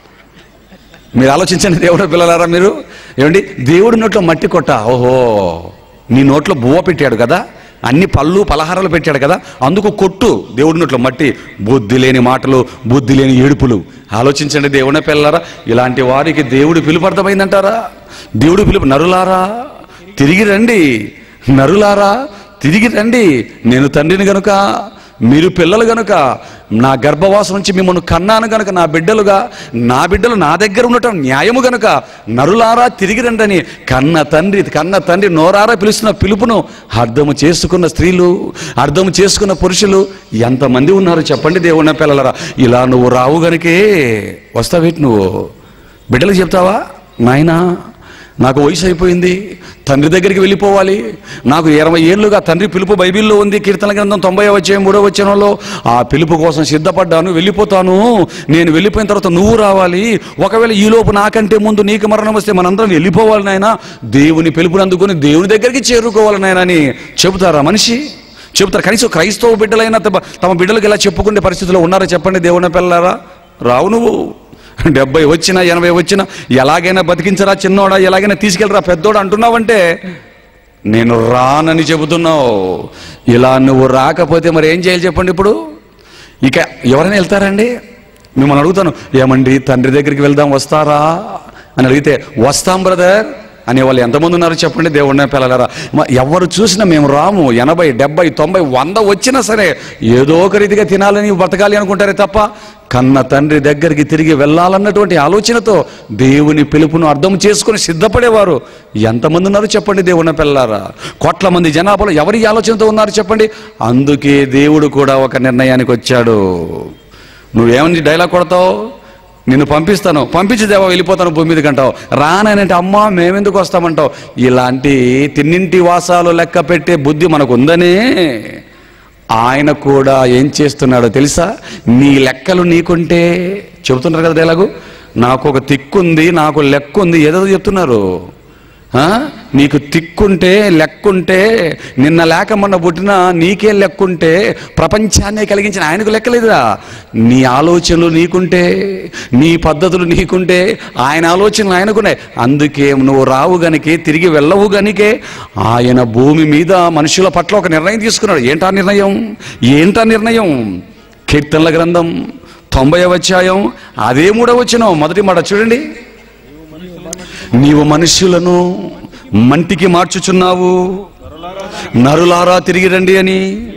Speaker 1: మీరు ఆలోచించండి దేవుడు పిల్లలారా మీరు ఏమండి దేవుడి నోట్లో మట్టి కొట్ట ఓహో నీ నోట్లో బువ్వ పెట్టాడు కదా అన్ని పళ్ళు పలహారాలు పెట్టాడు కదా అందుకు కొట్టు దేవుడి నోట్లో మట్టి బుద్ధి లేని మాటలు బుద్ధి లేని ఏడుపులు ఆలోచించండి దేవుని పిల్లలారా ఇలాంటి వారికి దేవుడు పిలుపు అర్థమైందంటారా దేవుడు పిలుపు నరులారా తిరిగి రండి నరులారా తిరిగి రండి నేను తండ్రిని గనుక మీరు పిల్లలు గనుక నా గర్భవాసం నుంచి మిమ్మల్ని కన్నాను గనుక నా బిడ్డలుగా నా బిడ్డలు నా దగ్గర ఉండటం న్యాయము గనుక నరులారా తిరిగి రండని కన్న తండ్రి కన్న తండ్రి నోరారా పిలుస్తున్న పిలుపును అర్థము చేసుకున్న స్త్రీలు అర్థము చేసుకున్న పురుషులు ఎంతమంది ఉన్నారు చెప్పండి దేవున్న పిల్లలరా ఇలా నువ్వు రావు గనుకే వస్తావేటి నువ్వు బిడ్డలకు చెప్తావా నాయనా నాకు వయసు అయిపోయింది తండ్రి దగ్గరికి వెళ్ళిపోవాలి నాకు ఇరవై ఏళ్ళుగా తండ్రి పిలుపు బైబిల్లో ఉంది కీర్తన గ్రంథం తొంభై వచ్చే మూడో వచనంలో ఆ పిలుపు కోసం సిద్ధపడ్డాను వెళ్ళిపోతాను నేను వెళ్ళిపోయిన తర్వాత నువ్వు రావాలి ఒకవేళ ఈ లోపు నాకంటే ముందు నీకు మరణం వస్తే మనందరం వెళ్ళిపోవాలి నాయన దేవుని పిలుపుని అందుకొని దేవుని దగ్గరికి చేరుకోవాలి నాయన అని చెబుతారా మనిషి చెబుతారు కనీసం క్రైస్తవ బిడ్డలైనా తమ తమ బిడ్డలకు ఇలా చెప్పుకునే పరిస్థితిలో ఉన్నారా చెప్పండి దేవుని పిల్లలారా రావు నువ్వు డెబ్బై వచ్చినా ఎనభై వచ్చినా ఎలాగైనా బతికించరా చిన్నోడా ఎలాగైనా తీసుకెళ్ళరా పెద్దోడా అంటున్నావంటే నేను రానని చెబుతున్నావు ఇలా నువ్వు రాకపోతే మరి ఏం చేయాలి చెప్పండి ఇప్పుడు ఇక ఎవరైనా వెళ్తారండి మిమ్మల్ని అడుగుతాను ఏమండి తండ్రి దగ్గరికి వెళ్దాం వస్తారా అని అడిగితే వస్తాం బ్రదర్ అనే వాళ్ళు ఎంతమంది ఉన్నారు చెప్పండి దేవుడిని పిల్లలరా మ- ఎవరు చూసినా మేము రాము ఎనభై డెబ్బై తొంభై వంద వచ్చినా సరే ఏదో ఒక రీతిగా తినాలని బతకాలి అనుకుంటారే తప్ప కన్న తండ్రి దగ్గరికి తిరిగి వెళ్ళాలన్నటువంటి ఆలోచనతో దేవుని పిలుపును అర్థం చేసుకుని సిద్ధపడేవారు ఎంతమంది ఉన్నారు చెప్పండి దేవుని పిల్లలారా కోట్ల మంది జనాభాలో ఎవరి ఆలోచనతో ఉన్నారు చెప్పండి అందుకే దేవుడు కూడా ఒక నిర్ణయానికి వచ్చాడు నువ్వేమని డైలాగ్ కొడతావు నిన్ను పంపిస్తాను పంపించి దేవా వెళ్ళిపోతాను భూమి మీదకి అంటావు రానంటే అమ్మా మేమెందుకు వస్తామంటావు ఇలాంటి తిన్నింటి వాసాలు లెక్క పెట్టే బుద్ధి మనకు ఉందనే ఆయన కూడా ఏం చేస్తున్నాడో తెలుసా నీ లెక్కలు నీకుంటే చెబుతున్నారు కదా ఎలాగూ నాకు ఒక తిక్కుంది నాకు లెక్క ఉంది ఏదో చెప్తున్నారు ఆ? నీకు తిక్కుంటే లెక్కుంటే నిన్న లేక మొన్న పుట్టిన నీకే లెక్కుంటే ప్రపంచాన్నే కలిగించిన ఆయనకు లెక్కలేదురా నీ ఆలోచనలు నీకుంటే నీ పద్ధతులు నీకుంటే ఆయన ఆలోచనలు ఆయనకున్నాయి అందుకే నువ్వు రావు గనికే తిరిగి వెళ్ళవు గనికే ఆయన భూమి మీద మనుషుల పట్ల ఒక నిర్ణయం తీసుకున్నాడు ఏంటా నిర్ణయం ఏంటా నిర్ణయం కీర్తనల గ్రంథం తొంభై అధ్యాయం అదే మూడవ వచ్చిన మొదటి మాట చూడండి నీవు మనుష్యులను మంటికి మార్చుచున్నావు నరులారా తిరిగి రండి అని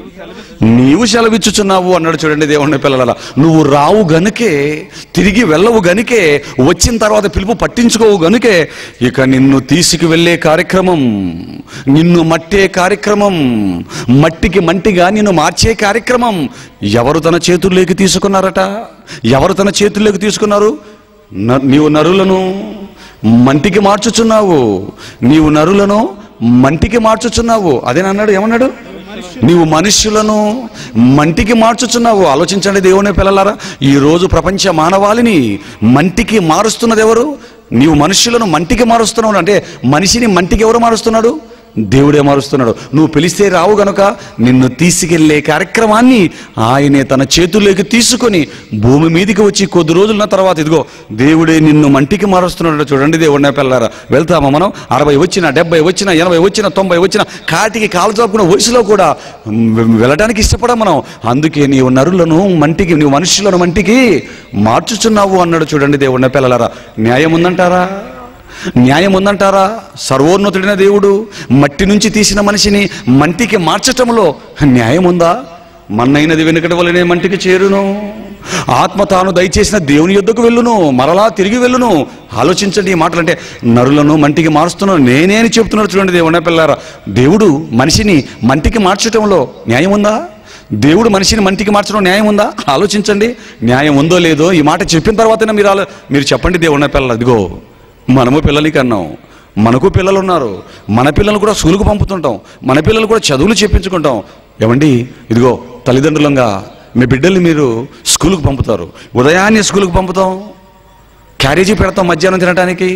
Speaker 1: నీవు సెలవిచ్చుచున్నావు అన్నాడు చూడండి దేవుని పిల్లల నువ్వు రావు గనుకే తిరిగి వెళ్ళవు గనుకే వచ్చిన తర్వాత పిలుపు పట్టించుకోవు గనుకే ఇక నిన్ను తీసుకు వెళ్ళే కార్యక్రమం నిన్ను మట్టే కార్యక్రమం మట్టికి మంటిగా నిన్ను మార్చే కార్యక్రమం ఎవరు తన చేతుల్లోకి తీసుకున్నారట ఎవరు తన చేతుల్లోకి తీసుకున్నారు న- నీవు నరులను మంటికి మార్చుచున్నావు నీవు నరులను మంటికి మార్చుచున్నావు అదేనన్నాడు ఏమన్నాడు నీవు మనుష్యులను మంటికి మార్చుచున్నావు ఆలోచించండి దేవుని పిల్లలారా ఈ రోజు ప్రపంచ మానవాళిని మంటికి మారుస్తున్నది ఎవరు నీవు మనుష్యులను మంటికి మారుస్తున్నావు అంటే మనిషిని మంటికి ఎవరు మారుస్తున్నాడు దేవుడే మారుస్తున్నాడు నువ్వు పిలిస్తే రావు గనుక నిన్ను తీసుకెళ్లే కార్యక్రమాన్ని ఆయనే తన చేతుల్లోకి తీసుకొని భూమి మీదకి వచ్చి కొద్ది రోజుల తర్వాత ఇదిగో దేవుడే నిన్ను మంటికి మారుస్తున్నాడు చూడండి దేవుడిని పిల్లారా వెళ్తామా మనం అరవై వచ్చిన డెబ్బై వచ్చిన ఎనభై వచ్చిన తొంభై వచ్చిన కాటికి కాలు చాపుకున్న వయసులో కూడా మ్, వెళ్ళడానికి ఇష్టపడం మనం అందుకే నీవు నరులను మంటికి నీవు మనుషులను మంటికి మార్చుచున్నావు అన్నాడు చూడండి దేవుడిని పిల్లలారా న్యాయం ఉందంటారా న్యాయం ఉందంటారా సర్వోన్నతుడైన దేవుడు మట్టి నుంచి తీసిన మనిషిని మంటికి మార్చటంలో న్యాయం ఉందా మన్నైనది వెనుకటి వలనే మంటికి చేరును ఆత్మ తాను దయచేసిన దేవుని యొద్దకు వెళ్ళును మరలా తిరిగి వెళ్ళును ఆలోచించండి ఈ మాటలు అంటే నరులను మంటికి మారుస్తున్నాను నేనే అని చెప్తున్నాడు చూడండి దేవుని పిల్లారా దేవుడు మనిషిని మంటికి మార్చటంలో న్యాయం ఉందా దేవుడు మనిషిని మంటికి మార్చడం న్యాయం ఉందా ఆలోచించండి న్యాయం ఉందో లేదో ఈ మాట చెప్పిన తర్వాతనే మీరు ఆలో మీరు చెప్పండి దేవుని పిల్లలు అదిగో మనము పిల్లలకి కన్నాం మనకు పిల్లలు ఉన్నారు మన పిల్లలు కూడా స్కూల్కి పంపుతుంటాం మన పిల్లలు కూడా చదువులు చెప్పించుకుంటాం ఏమండి ఇదిగో తల్లిదండ్రులంగా మీ బిడ్డల్ని మీరు స్కూల్కి పంపుతారు ఉదయాన్నే స్కూల్కి పంపుతాం క్యారేజీ పెడతాం మధ్యాహ్నం తినడానికి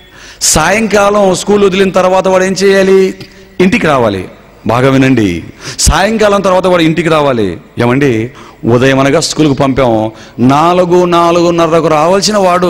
Speaker 1: సాయంకాలం స్కూల్ వదిలిన తర్వాత వాడు ఏం చేయాలి ఇంటికి రావాలి బాగా వినండి సాయంకాలం తర్వాత వాడు ఇంటికి రావాలి ఏమండి ఉదయం అనగా స్కూల్కి పంపాం నాలుగు నాలుగున్నరకు రావాల్సిన వాడు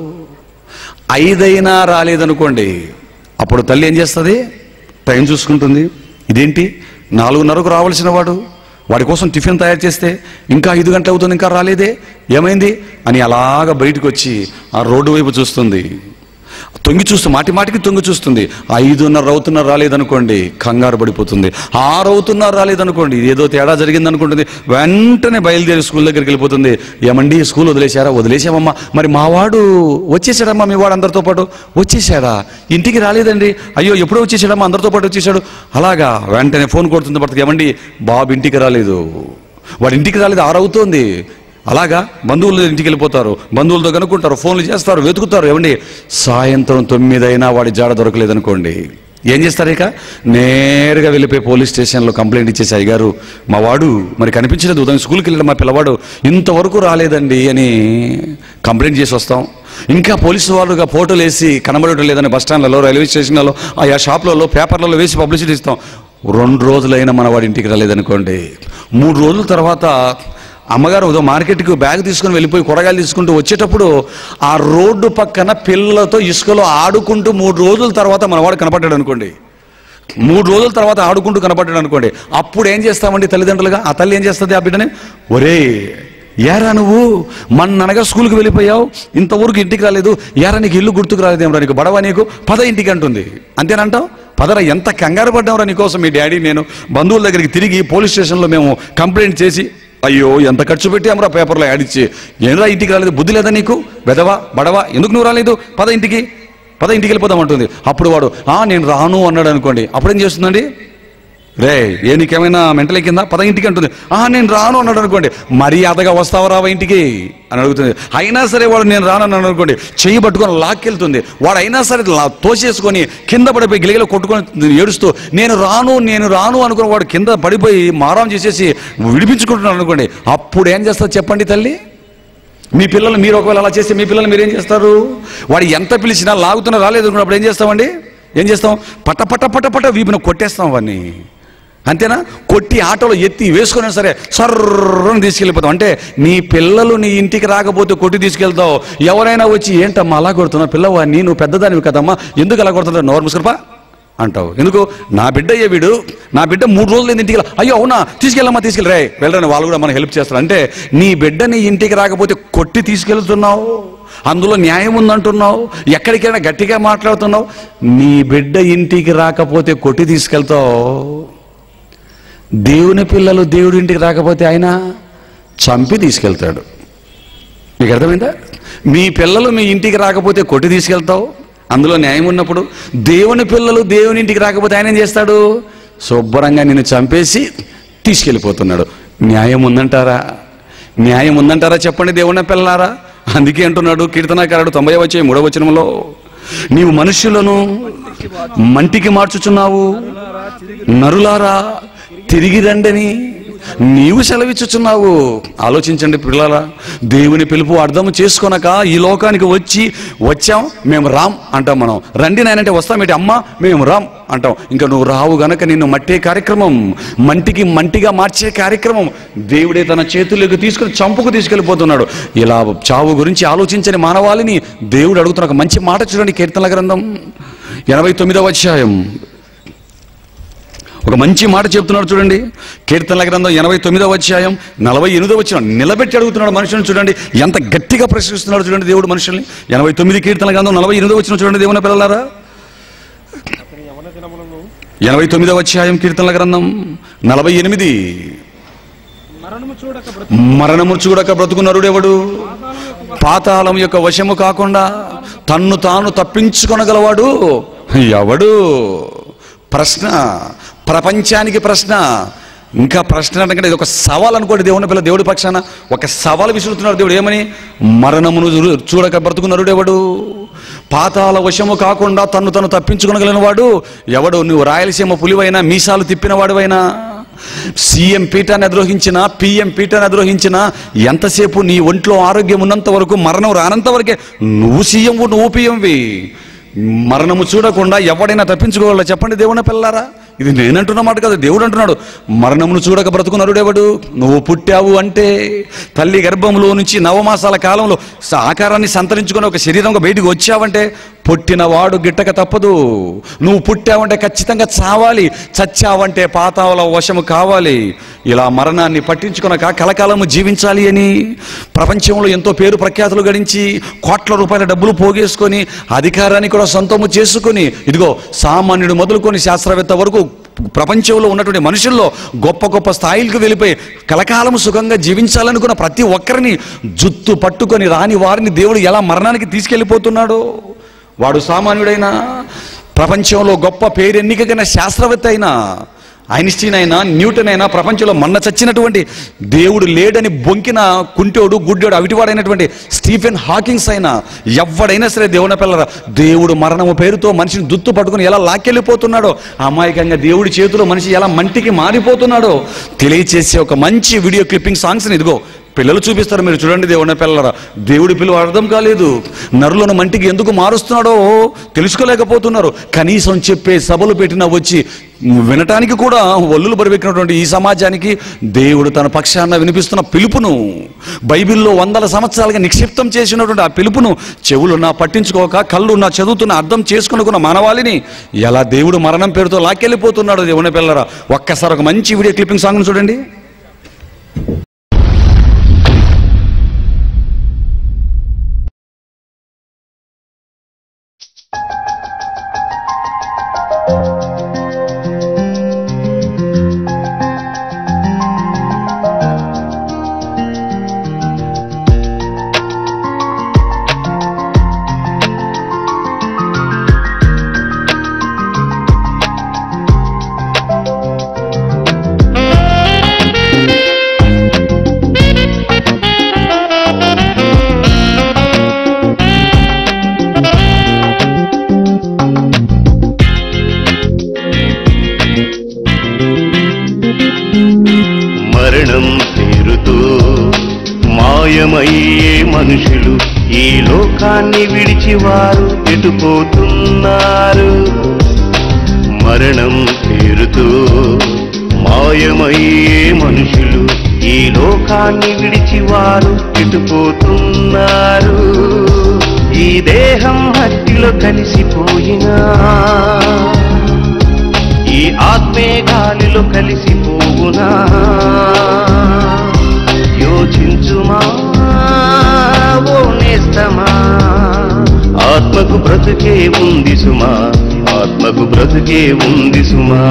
Speaker 1: ఐదైనా రాలేదనుకోండి అప్పుడు తల్లి ఏం చేస్తుంది టైం చూసుకుంటుంది ఇదేంటి నాలుగున్నరకు రావాల్సిన వాడు వాడి కోసం టిఫిన్ తయారు చేస్తే ఇంకా ఐదు గంటలు అవుతుంది ఇంకా రాలేదే ఏమైంది అని అలాగ బయటకు వచ్చి ఆ రోడ్డు వైపు చూస్తుంది తొంగి చూస్తూ మాటి మాటికి తొంగి చూస్తుంది ఐదున్నర అవుతున్నారు రాలేదనుకోండి కంగారు పడిపోతుంది ఆరు అవుతున్నారు రాలేదనుకోండి ఏదో తేడా జరిగింది అనుకుంటుంది వెంటనే బయలుదేరి స్కూల్ దగ్గరికి వెళ్ళిపోతుంది ఏమండి స్కూల్ వదిలేశారా వదిలేసామమ్మా మరి మా వాడు వచ్చేసాడమ్మా మీ వాడు అందరితో పాటు వచ్చేసాడా ఇంటికి రాలేదండి అయ్యో ఎప్పుడో వచ్చేసాడమ్మా అందరితో పాటు వచ్చేసాడు అలాగా వెంటనే ఫోన్ కొడుతుంది భర్తకి ఏమండి బాబు ఇంటికి రాలేదు వాడి ఇంటికి రాలేదు ఆరు అవుతోంది అలాగా బంధువుల ఇంటికి వెళ్ళిపోతారు బంధువులతో కనుక్కుంటారు ఫోన్లు చేస్తారు వెతుకుతారు ఏమండి సాయంత్రం తొమ్మిది అయినా వాడి జాడ దొరకలేదనుకోండి ఏం చేస్తారు ఇక నేరుగా వెళ్ళిపోయి పోలీస్ స్టేషన్లో కంప్లైంట్ ఇచ్చేసి అయ్యగారు మా వాడు మరి కనిపించలేదు ఉదయం స్కూల్కి వెళ్ళిన మా పిల్లవాడు ఇంతవరకు రాలేదండి అని కంప్లైంట్ చేసి వస్తాం ఇంకా పోలీసు వాళ్ళుగా ఫోటోలు వేసి కనబడటం లేదని బస్ స్టాండ్లలో రైల్వే స్టేషన్లలో ఆయా షాప్లలో పేపర్లలో వేసి పబ్లిసిటీ ఇస్తాం రెండు రోజులైనా మన వాడి ఇంటికి రాలేదనుకోండి మూడు రోజుల తర్వాత అమ్మగారు ఉదయం మార్కెట్కి బ్యాగ్ తీసుకుని వెళ్ళిపోయి కూరగాయలు తీసుకుంటూ వచ్చేటప్పుడు ఆ రోడ్డు పక్కన పిల్లలతో ఇసుకలో ఆడుకుంటూ మూడు రోజుల తర్వాత మనవాడు కనపడ్డాడు అనుకోండి మూడు రోజుల తర్వాత ఆడుకుంటూ కనపడ్డాడు అనుకోండి అప్పుడు ఏం చేస్తామండి తల్లిదండ్రులుగా ఆ తల్లి ఏం చేస్తుంది ఆ బిడ్డని ఒరే ఏరా నువ్వు మన్ననగా స్కూల్కి వెళ్ళిపోయావు ఇంతవరకు ఇంటికి రాలేదు ఏరా నీకు ఇల్లు గుర్తుకు రాలేదేమరా నీకు బడవ నీకు పద ఇంటికి అంటుంది అంతేనంటావు పదరా ఎంత కంగారు పడ్డావురా నీకోసం మీ డాడీ నేను బంధువుల దగ్గరికి తిరిగి పోలీస్ స్టేషన్లో మేము కంప్లైంట్ చేసి అయ్యో ఎంత ఖర్చు పెట్టామరా పేపర్లో యాడిచ్చి ఏంరా ఇంటికి రాలేదు బుద్ధి లేదా నీకు బెదవా బడవా ఎందుకు నువ్వు రాలేదు పద ఇంటికి పద ఇంటికి వెళ్ళిపోదాం అంటుంది అప్పుడు వాడు ఆ నేను రాను అన్నాడు అనుకోండి అప్పుడు ఏం చేస్తుందండి రే ఏ నీకేమైనా మెంటల్ ఎక్కిందా పద ఇంటికి అంటుంది ఆ నేను రాను అన్నాడు అనుకోండి మర్యాదగా వస్తావా రావా ఇంటికి అని అడుగుతుంది అయినా సరే వాడు నేను రాను అన్నాడు అనుకోండి చెయ్యి పట్టుకొని లాక్కెళ్తుంది వాడు అయినా సరే లా- తోసేసుకొని కింద పడిపోయి గిలిగిల కొట్టుకొని ఏడుస్తూ నేను రాను నేను రాను అనుకుని వాడు కింద పడిపోయి మారం చేసేసి విడిపించుకుంటున్నాడు అనుకోండి అప్పుడు ఏం చేస్తారు చెప్పండి తల్లి మీ పిల్లలు మీరు ఒకవేళ అలా చేస్తే మీ పిల్లలు మీరు ఏం చేస్తారు వాడు ఎంత పిలిచినా లాగుతున్నా రాలేదు అనుకున్నప్పుడు ఏం చేస్తామండి ఏం చేస్తాం పట్ట పట్ట పట్ట పట్ట వీపున కొట్టేస్తాం వాడిని అంతేనా కొట్టి ఆటోలో ఎత్తి వేసుకున్నా సరే సర్రని తీసుకెళ్ళిపోతాం అంటే నీ పిల్లలు నీ ఇంటికి రాకపోతే కొట్టి తీసుకెళ్తావు ఎవరైనా వచ్చి ఏంటమ్మా అలా కొడుతున్నావు పిల్లవాడిని నువ్వు పెద్దదానివి కదమ్మా ఎందుకు అలా కొడుతున్నావు నోరు ముసుకరపా అంటావు ఎందుకు నా బిడ్డ అయ్యే వీడు నా బిడ్డ మూడు రోజులు ఇంటికి రా- అయ్యో అవునా తీసుకెళ్ళమ్మా తీసుకెళ్ళి రే వెళ్ళరని వాళ్ళు కూడా మనకు హెల్ప్ చేస్తారు అంటే నీ బిడ్డ నీ ఇంటికి రాకపోతే కొట్టి తీసుకెళ్తున్నావు అందులో న్యాయం ఉందంటున్నావు ఎక్కడికైనా గట్టిగా మాట్లాడుతున్నావు నీ బిడ్డ ఇంటికి రాకపోతే కొట్టి తీసుకెళ్తావు దేవుని పిల్లలు దేవుడి ఇంటికి రాకపోతే ఆయన చంపి తీసుకెళ్తాడు మీకు అర్థమైందా మీ పిల్లలు మీ ఇంటికి రాకపోతే కొట్టి తీసుకెళ్తావు అందులో న్యాయం ఉన్నప్పుడు దేవుని పిల్లలు దేవుని ఇంటికి రాకపోతే ఆయన ఏం చేస్తాడు శుభ్రంగా నిన్ను చంపేసి తీసుకెళ్ళిపోతున్నాడు న్యాయం ఉందంటారా న్యాయం ఉందంటారా చెప్పండి దేవుని పిల్లలారా అందుకే అంటున్నాడు కీర్తనాకారుడు తొంభై వచ్చే మూడవ వచనంలో నీవు మనుష్యులను మంటికి మార్చుచున్నావు నరులారా తిరిగి రండని నీవు సెలవిచ్చుచున్నావు ఆలోచించండి పిల్లలా దేవుని పిలుపు అర్థం చేసుకొనక ఈ లోకానికి వచ్చి వచ్చాం మేము రామ్ అంటాం మనం రండి నాయనంటే వస్తాం ఏంటి అమ్మ మేము రామ్ అంటాం ఇంకా నువ్వు రావు గనక నిన్ను మట్టే కార్యక్రమం మంటికి మంటిగా మార్చే కార్యక్రమం దేవుడే తన చేతుల్లోకి తీసుకుని చంపుకు తీసుకెళ్ళిపోతున్నాడు ఇలా చావు గురించి ఆలోచించని మానవాళిని దేవుడు అడుగుతున్న ఒక మంచి మాట చూడండి కీర్తనల గ్రంథం ఎనభై తొమ్మిదవ అధ్యాయం ఒక మంచి మాట చెప్తున్నాడు చూడండి కీర్తనల గ్రంథం ఎనభై తొమ్మిదవ అధ్యాయం నలభై ఎనిమిదవ వచ్చిన నిలబెట్టి అడుగుతున్నాడు మనుషులను చూడండి ఎంత గట్టిగా ప్రశ్నిస్తున్నాడు చూడండి దేవుడు మనుషుల్ని ఎనభై తొమ్మిది కీర్తనల గ్రంథం నలభై ఎనిమిదవ వచ్చిన చూడండి దేవుని పిల్లలారా
Speaker 2: అతని యవన దినములను
Speaker 1: ఎనభై తొమ్మిదవ అధ్యాయం కీర్తనల గ్రంథం నలభై ఎనిమిది
Speaker 2: మరణము చూడక
Speaker 1: మరణము చూడక బ్రతుకు నరుడెవడు పాతాళం యొక్క వశము కాకుండా తన్ను తాను తప్పించుకొనగలవాడు ఎవడు ప్రశ్న ప్రపంచానికి ప్రశ్న ఇంకా ప్రశ్న అంటే ఇది ఒక సవాల్ అనుకోండి దేవుని పిల్ల దేవుడి పక్షాన ఒక సవాల్ విసురుతున్నాడు దేవుడు ఏమని మరణమును చూ- చూడక బ్రతుకు నరుడెవడు పాతాల వశము కాకుండా తన్ను తను తప్పించుకొనగలిగిన వాడు ఎవడు నువ్వు రాయలసీమ పులివైనా మీసాలు తిప్పిన వాడివైనా సీఎం పీఠాన్ని అద్రోహించిన పిఎం పీఠాన్ని అద్రోహించిన ఎంతసేపు నీ ఒంట్లో ఆరోగ్యం ఉన్నంత వరకు మరణం రానంత వరకే నువ్వు సీఎం నువ్వు పిఎంవి మరణము చూడకుండా ఎవడైనా తప్పించుకోవాలా చెప్పండి దేవుని పిల్లారా ఇది నేనంటున్న మాట కాదు దేవుడు అంటున్నాడు మరణమును చూడక బ్రతుకునరుడెవడు నువ్వు పుట్టావు అంటే తల్లి గర్భంలో నుంచి నవమాసాల కాలంలో స- ఆకారాన్ని సంతరించుకొని ఒక శరీరంగా బయటికి వచ్చావంటే పుట్టినవాడు గిట్టక తప్పదు నువ్వు పుట్టావంటే ఖచ్చితంగా చావాలి చచ్చావంటే పాతావల వశము కావాలి ఇలా మరణాన్ని పట్టించుకొనక కలకాలము జీవించాలి అని ప్రపంచంలో ఎంతో పేరు ప్రఖ్యాతులు గడించి కోట్ల రూపాయల డబ్బులు పోగేసుకొని అధికారాన్ని కూడా సొంతము చేసుకొని ఇదిగో సామాన్యుడు మొదలుకొని శాస్త్రవేత్త వరకు ప్రపంచంలో ఉన్నటువంటి మనుషుల్లో గొప్ప గొప్ప స్థాయిలకు వెళ్ళిపోయి కలకాలం సుఖంగా జీవించాలనుకున్న ప్రతి ఒక్కరిని జుత్తు పట్టుకొని రాని వారిని దేవుడు ఎలా మరణానికి తీసుకెళ్ళిపోతున్నాడో వాడు సామాన్యుడైనా ప్రపంచంలో గొప్ప పేరెన్నికైన శాస్త్రవేత్త అయినా ఐన్స్టీన్ అయినా న్యూటన్ అయినా ప్రపంచంలో మొన్న చచ్చినటువంటి దేవుడు లేడని బొంకిన కుంటోడు గుడ్డోడు అవిటివాడైనటువంటి స్టీఫెన్ హాకింగ్స్ అయినా ఎవడైనా సరే దేవుని పిల్లరా దేవుడు మరణము పేరుతో మనిషిని దుత్తు పట్టుకుని ఎలా లాక్కెళ్ళిపోతున్నాడో అమాయకంగా దేవుడి చేతిలో మనిషి ఎలా మంటికి మారిపోతున్నాడో తెలియచేసే ఒక మంచి వీడియో క్లిప్పింగ్ సాంగ్స్ని ఇదిగో పిల్లలు చూపిస్తారు మీరు చూడండి దేవుని పిల్లరా దేవుడి పిలువ అర్థం కాలేదు నరులను మంటికి ఎందుకు మారుస్తున్నాడో తెలుసుకోలేకపోతున్నారు కనీసం చెప్పే సభలు పెట్టినా వచ్చి వినటానికి కూడా ఒల్లులు బరిపెక్కినటువంటి ఈ సమాజానికి దేవుడు తన పక్షాన వినిపిస్తున్న పిలుపును బైబిల్లో వందల సంవత్సరాలుగా నిక్షిప్తం చేసినటువంటి ఆ పిలుపును చెవులున్నా పట్టించుకోక కళ్ళున్నా చదువుతున్న అర్థం చేసుకునుకున్న మానవాళిని ఎలా దేవుడు మరణం పేరుతో లాక్కెళ్ళిపోతున్నాడో దేవుని పిల్లరా ఒక్కసారి ఒక మంచి వీడియో క్లిప్పింగ్ సాంగ్ చూడండి
Speaker 3: మరణం పేరుతో మాయమయ్యే మనుషులు ఈ లోకాన్ని విడిచి వారు ఎటుపోతున్నారు మరణం పేరుతో మాయమయ్యే మనుషులు ఈ లోకాన్ని విడిచి వారు ఎటుపోతున్నారు ఈ దేహం మట్టిలో కలిసిపోయినా ఈ ఆత్మే గాలిలో కలిసిపోవునా యోచించుమా ఓ నేస్తమా ఆత్మకు బ్రతుకే ఉంది సుమా ఆత్మకు బ్రతుకే ఉంది సుమా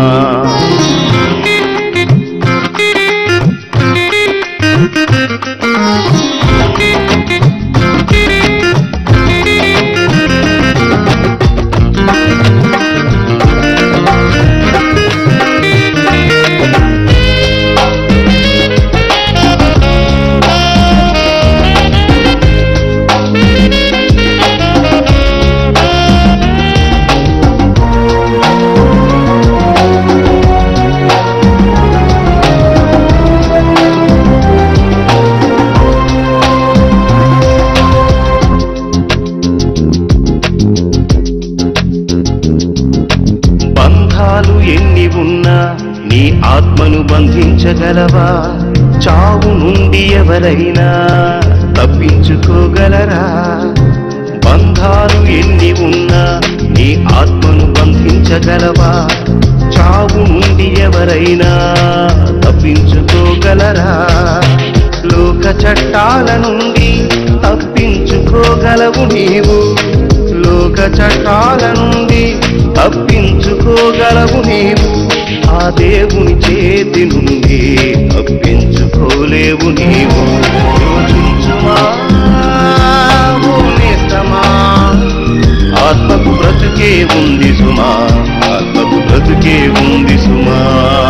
Speaker 3: బంధాలు ఎన్ని ఉన్నా నీ ఆత్మను బంధించగలవా చావు నుండి ఎవరైనా తప్పించుకోగలరా బంధాలు ఎన్ని ఉన్నా నీ ఆత్మను బంధించగలవా చావు నుండి ఎవరైనా తప్పించుకోగలరా లోక చట్టాల నుండి తప్పించుకోగలవు నీవు లోక చట్టాల నుండి తప్పించుకోగలవు నీవు ఆ దేవుని చేతి నుండి తప్పించుకోలేవు నీవు యోచించుమా ఓ నేస్తమా ఆత్మకు బ్రతుకే ఉంది సుమా ఆత్మకు బ్రతుకే ఉంది సుమా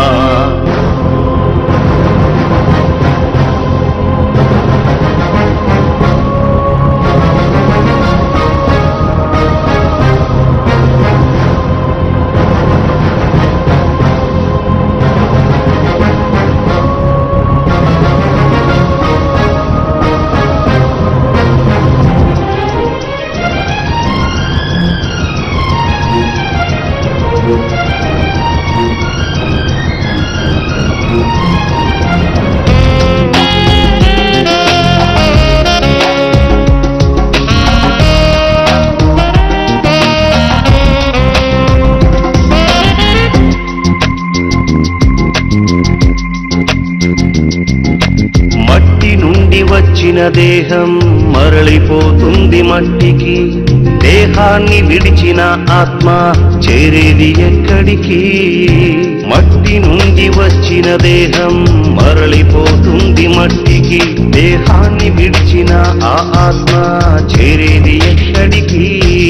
Speaker 3: మట్టి నుండి వచ్చిన దేహం మరలిపోతుంది మట్టికి దేహాన్ని విడిచిన ఆత్మ చేరేది ఎక్కడికి మట్టి నుండి వచ్చిన దేహం మరలిపోతుంది మట్టికి దేహాన్ని విడిచిన ఆ ఆత్మ చేరేది ఎక్కడికి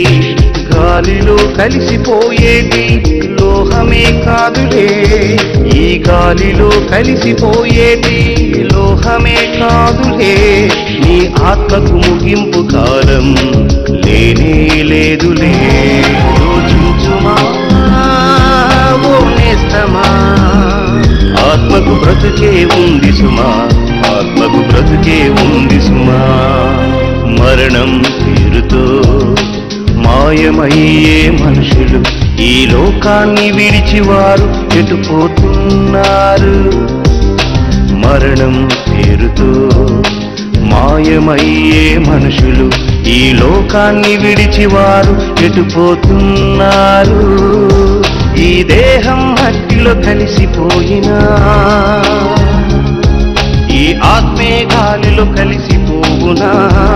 Speaker 3: గాలిలో కలిసిపోయేది లోహమే కాదులే ఈ గాలిలో కలిసిపోయేది లోహమే కాదులే నీ ఆత్మకు ముగింపు కాలం లేనే లేదులే యోచించుమా ఓ నేస్తమా ఆత్మకు బ్రతుకే ఉంది సుమా ఆత్మకు బ్రతుకే ఉంది సుమా మరణం పేరుతో మాయమయ్యే మనుషులు ఈ లోకాన్ని విడిచి వారు ఎటుపోతున్నారు మరణం పేరుతో మాయమయ్యే మనుషులు ఈ లోకాన్ని విడిచి వారు ఎటుపోతున్నారు ఈ దేహం మట్టిలో కలిసిపోయినా ఈ ఆత్మే గాలిలో కలిసిపోవునా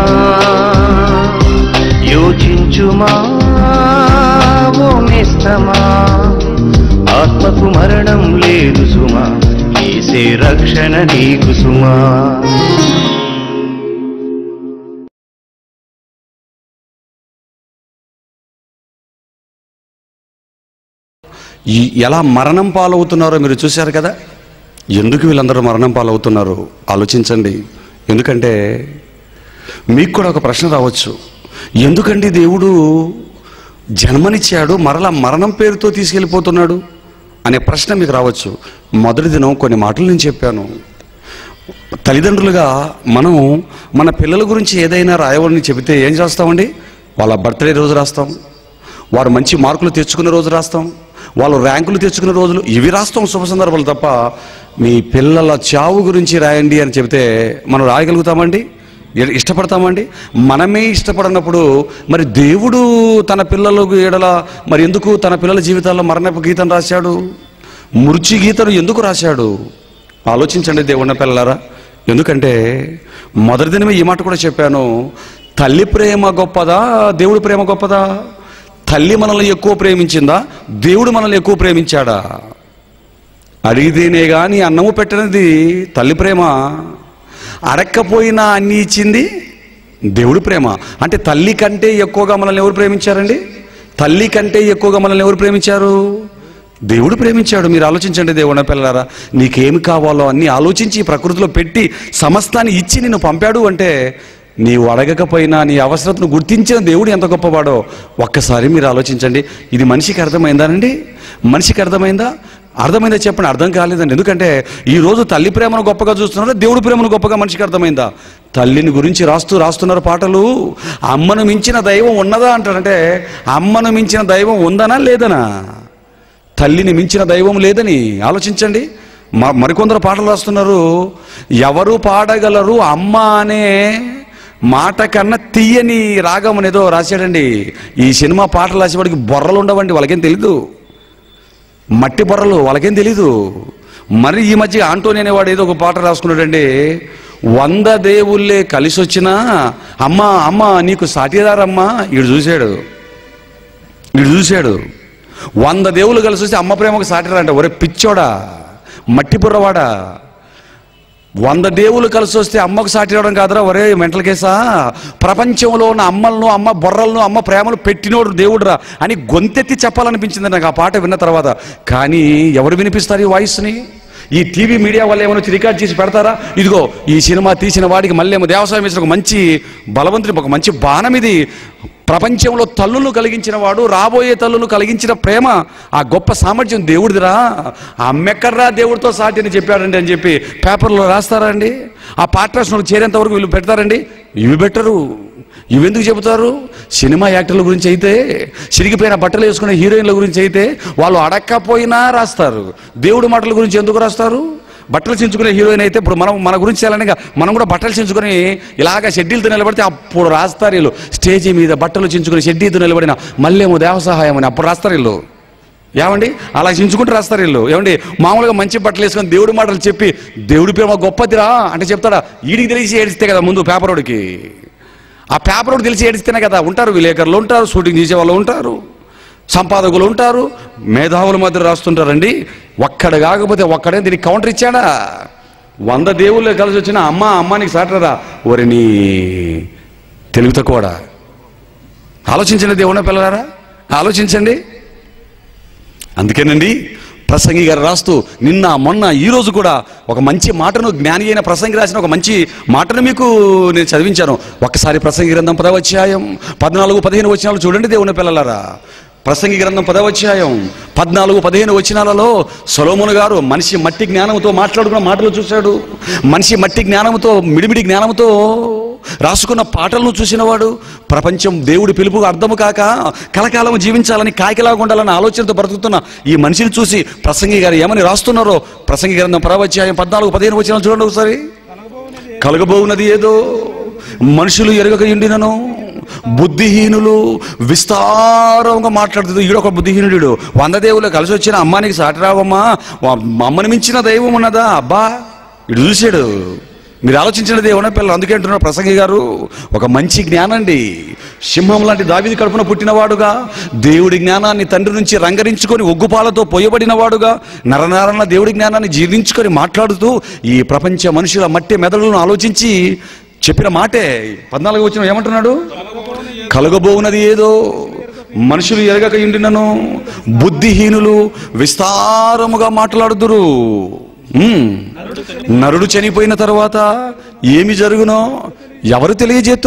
Speaker 3: యోచించుమా ఓ నేస్తమా ఆత్మకు మరణం లేదు సుమా ఈసే రక్షణ నీకు సుమా
Speaker 1: ఈ ఎలా మరణం పాలవుతున్నారో మీరు చూశారు కదా ఎందుకు వీళ్ళందరూ మరణం పాలవుతున్నారు ఆలోచించండి ఎందుకంటే మీకు కూడా ఒక ప్రశ్న రావచ్చు ఎందుకండి దేవుడు జన్మనిచ్చాడు మరలా మరణం పేరుతో తీసుకెళ్ళిపోతున్నాడు అనే ప్రశ్న మీకు రావచ్చు మొదటి దినం కొన్ని మాటలు నేను చెప్పాను తల్లిదండ్రులుగా మనం మన పిల్లల గురించి ఏదైనా రాయవని చెబితే ఏం రాస్తామండి వాళ్ళ బర్త్డే రోజు రాస్తాం వారు మంచి మార్కులు తెచ్చుకునే రోజు రాస్తాం వాళ్ళు ర్యాంకులు తెచ్చుకునే రోజులు ఇవి రాస్తాం శుభ సందర్భాలు తప్ప మీ పిల్లల చావు గురించి రాయండి అని చెబితే మనం రాయగలుగుతామండి ఇ- ఇష్టపడతామండి మనమే ఇష్టపడినప్పుడు మరి దేవుడు తన పిల్లలకు ఎడల మరి ఎందుకు తన పిల్లల జీవితాల్లో మరణపు గీతం రాశాడు మృత్యు గీతను ఎందుకు రాశాడు ఆలోచించండి దేవున్న పిల్లలారా ఎందుకంటే మొదటి దినమే ఈ మాట కూడా చెప్పాను తల్లి ప్రేమ గొప్పదా దేవుడి ప్రేమ గొప్పదా తల్లి మనల్ని ఎక్కువ ప్రేమించిందా దేవుడు మనల్ని ఎక్కువ ప్రేమించాడా అడిగితేనే కానీ అన్నము పెట్టినది తల్లి ప్రేమ అడక్కపోయినా అన్ని ఇచ్చింది దేవుడి ప్రేమ అంటే తల్లి కంటే ఎక్కువగా మనల్ని ఎవరు ప్రేమించారండి తల్లి కంటే ఎక్కువగా మనల్ని ఎవరు ప్రేమించారు దేవుడు ప్రేమించాడు మీరు ఆలోచించండి దేవుడ పిల్లలారా నీకేమి కావాలో అన్ని ఆలోచించి ఈ ప్రకృతిలో పెట్టి సమస్తాన్ని ఇచ్చి నిన్ను పంపాడు అంటే నీవు అడగకపోయినా నీ అవసరతను గుర్తించిన దేవుడు ఎంత గొప్పవాడో ఒక్కసారి మీరు ఆలోచించండి ఇది మనిషికి అర్థమైందానండి మనిషికి అర్థమైందా అర్థమైందా చెప్పండి అర్థం కాలేదండి ఎందుకంటే ఈ రోజు తల్లి ప్రేమను గొప్పగా చూస్తున్నారా దేవుడి ప్రేమను గొప్పగా మనిషికి అర్థమైందా తల్లిని గురించి రాస్తూ రాస్తున్నారు పాటలు అమ్మను మించిన దైవం ఉన్నదా అంటారంటే అమ్మను మించిన దైవం ఉందనా లేదనా తల్లిని మించిన దైవం లేదని ఆలోచించండి మ- మరికొందరు పాటలు రాస్తున్నారు ఎవరు పాడగలరు అమ్మ అనే మాట కన్నా తీయని రాగం అనేదో రాశాడండి ఈ సినిమా పాటలు రాసేవాడికి బొర్రలు ఉండవండి వాళ్ళకేం తెలీదు మట్టి బొర్రలు వాళ్ళకేం తెలీదు మరి ఈ మధ్య ఆంటోని అనేవాడు ఏదో ఒక పాట రాసుకున్నాడండి వంద దేవుళ్ళే కలిసి వచ్చినా అమ్మ అమ్మ నీకు సాటిదారమ్మా ఈడు చూశాడు వీడు చూశాడు వంద దేవుళ్ళు కలిసి వస్తే అమ్మ ప్రేమకు సాటిరాంట ఒరే పిచ్చోడా మట్టి బుర్రవాడా వంద దేవుళ్ళు కలిసి వస్తే అమ్మకు సాటిరావడం కాదురా ఒరే మెంటల్ కేసా ప్రపంచంలో ఉన్న అమ్మలను అమ్మ బొర్రలను అమ్మ ప్రేమలు పెట్టినోడు దేవుడురా అని గొంతెత్తి చెప్పాలనిపించింది నాకు ఆ పాట విన్న తర్వాత కానీ ఎవరు వినిపిస్తారు ఈ వాయిస్ని ఈ టీవీ మీడియా వాళ్ళు ఏమైనా వచ్చి రికార్డ్ చేసి పెడతారా ఇదిగో ఈ సినిమా తీసిన వాడికి మళ్ళీ ఏమో దేవసాయం వేసిన ఒక మంచి బలవంతుని ఒక మంచి బాణం ఇది ప్రపంచంలో తల్లులు కలిగించిన వాడు రాబోయే తల్లులు కలిగించిన ప్రేమ ఆ గొప్ప సామర్థ్యం దేవుడిదిరా ఆ అమ్మెక్కడ్రా దేవుడితో సాటి అని చెప్పాడండి అని చెప్పి పేపర్లో రాస్తారా అండి ఆ పార్ట్నర్స్ చేరేంత వరకు వీళ్ళు పెడతారండి ఇవి పెట్టరు ఇవెందుకు చెబుతారు సినిమా యాక్టర్ల గురించి అయితే చిరిగిపోయిన బట్టలు వేసుకునే హీరోయిన్ల గురించి అయితే వాళ్ళు అడక్కపోయినా రాస్తారు దేవుడి మాటల గురించి ఎందుకు రాస్తారు బట్టలు చించుకునే హీరోయిన్ అయితే ఇప్పుడు మనం మన గురించి చేయాలని మనం కూడా బట్టలు చించుకొని ఇలాగ షెడ్యూల్తో నిలబడితే అప్పుడు రాస్తారు వీళ్ళు స్టేజీ మీద బట్టలు చించుకుని షెడ్యూల్తో నిలబడిన మళ్ళేమో దేవ సహాయం అని అప్పుడు రాస్తారు వీళ్ళు ఏమండి అలా చించుకుంటూ రాస్తారు వీళ్ళు ఏమండి మామూలుగా మంచి బట్టలు వేసుకొని దేవుడి మాటలు చెప్పి దేవుడి ప్రేమ గొప్పదిరా అంటే చెప్తాడా ఈడికి తెలిసి ఏడిస్తే కదా ముందు పేపరోడికి ఆ పేపర్ తెలిసి ఏడిస్తేనే కదా ఉంటారు విలేకరులు ఉంటారు షూటింగ్ చేసే వాళ్ళు ఉంటారు సంపాదకులు ఉంటారు మేధావుల మధ్య రాస్తుంటారండి ఒక్కడ కాకపోతే ఒక్కడే దీనికి కౌంటర్ ఇచ్చాడా వంద దేవుళ్ళు కలిసి వచ్చిన అమ్మ అమ్మ నీకు సాటరా ఒరి నీ తెలివి తక్కువడా ఆలోచించండి దేవుణ పిల్లలారా ఆలోచించండి అందుకేనండి ప్రసంగి గారు రాస్తూ నిన్న మొన్న ఈ రోజు కూడా ఒక మంచి మాటను జ్ఞాని అయిన ప్రసంగి రాసిన ఒక మంచి మాటను మీకు నేను చదివించాను ఒక్కసారి ప్రసంగి గ్రంథం పదవధ్యాయం పద్నాలుగు పదిహేను వచనాలు చూడండి దేవుని పిల్లలారా ప్రసంగి గ్రంథం పదవధ్యాయం పద్నాలుగు పదిహేను వచనాలలో సొలోమును గారు మనిషి మట్టి జ్ఞానంతో మాట్లాడుకున్న మాటలు చూశాడు మనిషి మట్టి జ్ఞానంతో మిడిమిడి జ్ఞానంతో రాసుకున్న పాటలను చూసినవాడు ప్రపంచం దేవుడి పిలుపుకు అర్థము కాక కలకాలం జీవించాలని కాకిలాగా ఉండాలని ఆలోచనతో బ్రతుకుతున్న ఈ మనిషిని చూసి ప్రసంగి గారు ఏమని రాస్తున్నారో ప్రసంగి గ్రంథం పరవధ్యాయం పద్నాలుగు పదిహేను వచ్చిన చూడండి ఒకసారి కలగబోవున్నది ఏదో మనుషులు ఎరగక ఉండినను బుద్ధిహీనులు విస్తారంగా మాట్లాడుతుంది ఈడొక బుద్ధిహీనుడు వంద దేవుళ్ళు కలిసి వచ్చిన అమ్మానికి సాటి రావమ్మా వా- మా అమ్మని మించిన దైవం ఉన్నదా అబ్బా ఇటు చూశాడు మీరు ఆలోచించిన దేవున పిల్లలు అందుకే అంటున్నారు ప్రసంగి గారు ఒక మంచి జ్ఞానండి సింహం లాంటి దావిది కడుపున పుట్టినవాడుగా దేవుడి జ్ఞానాన్ని తండ్రి నుంచి రంగరించుకొని ఒగ్గుపాలతో పోయబడినవాడుగా నరనారణ దేవుడి జ్ఞానాన్ని జీర్ణించుకొని మాట్లాడుతూ ఈ ప్రపంచ మనుషుల మట్టి మెదడులను ఆలోచించి చెప్పిన మాటే పద్నాలుగు వచ్చిన ఏమంటున్నాడు కలగబోవున్నది ఏదో మనుషులు ఎరగక ఉండినను బుద్ధిహీనులు విస్తారముగా మాట్లాడుదురు ఉమ్. నరుడు చనిపోయిన తర్వాత ఏమి జరుగునో ఎవరు తెలియజేతురు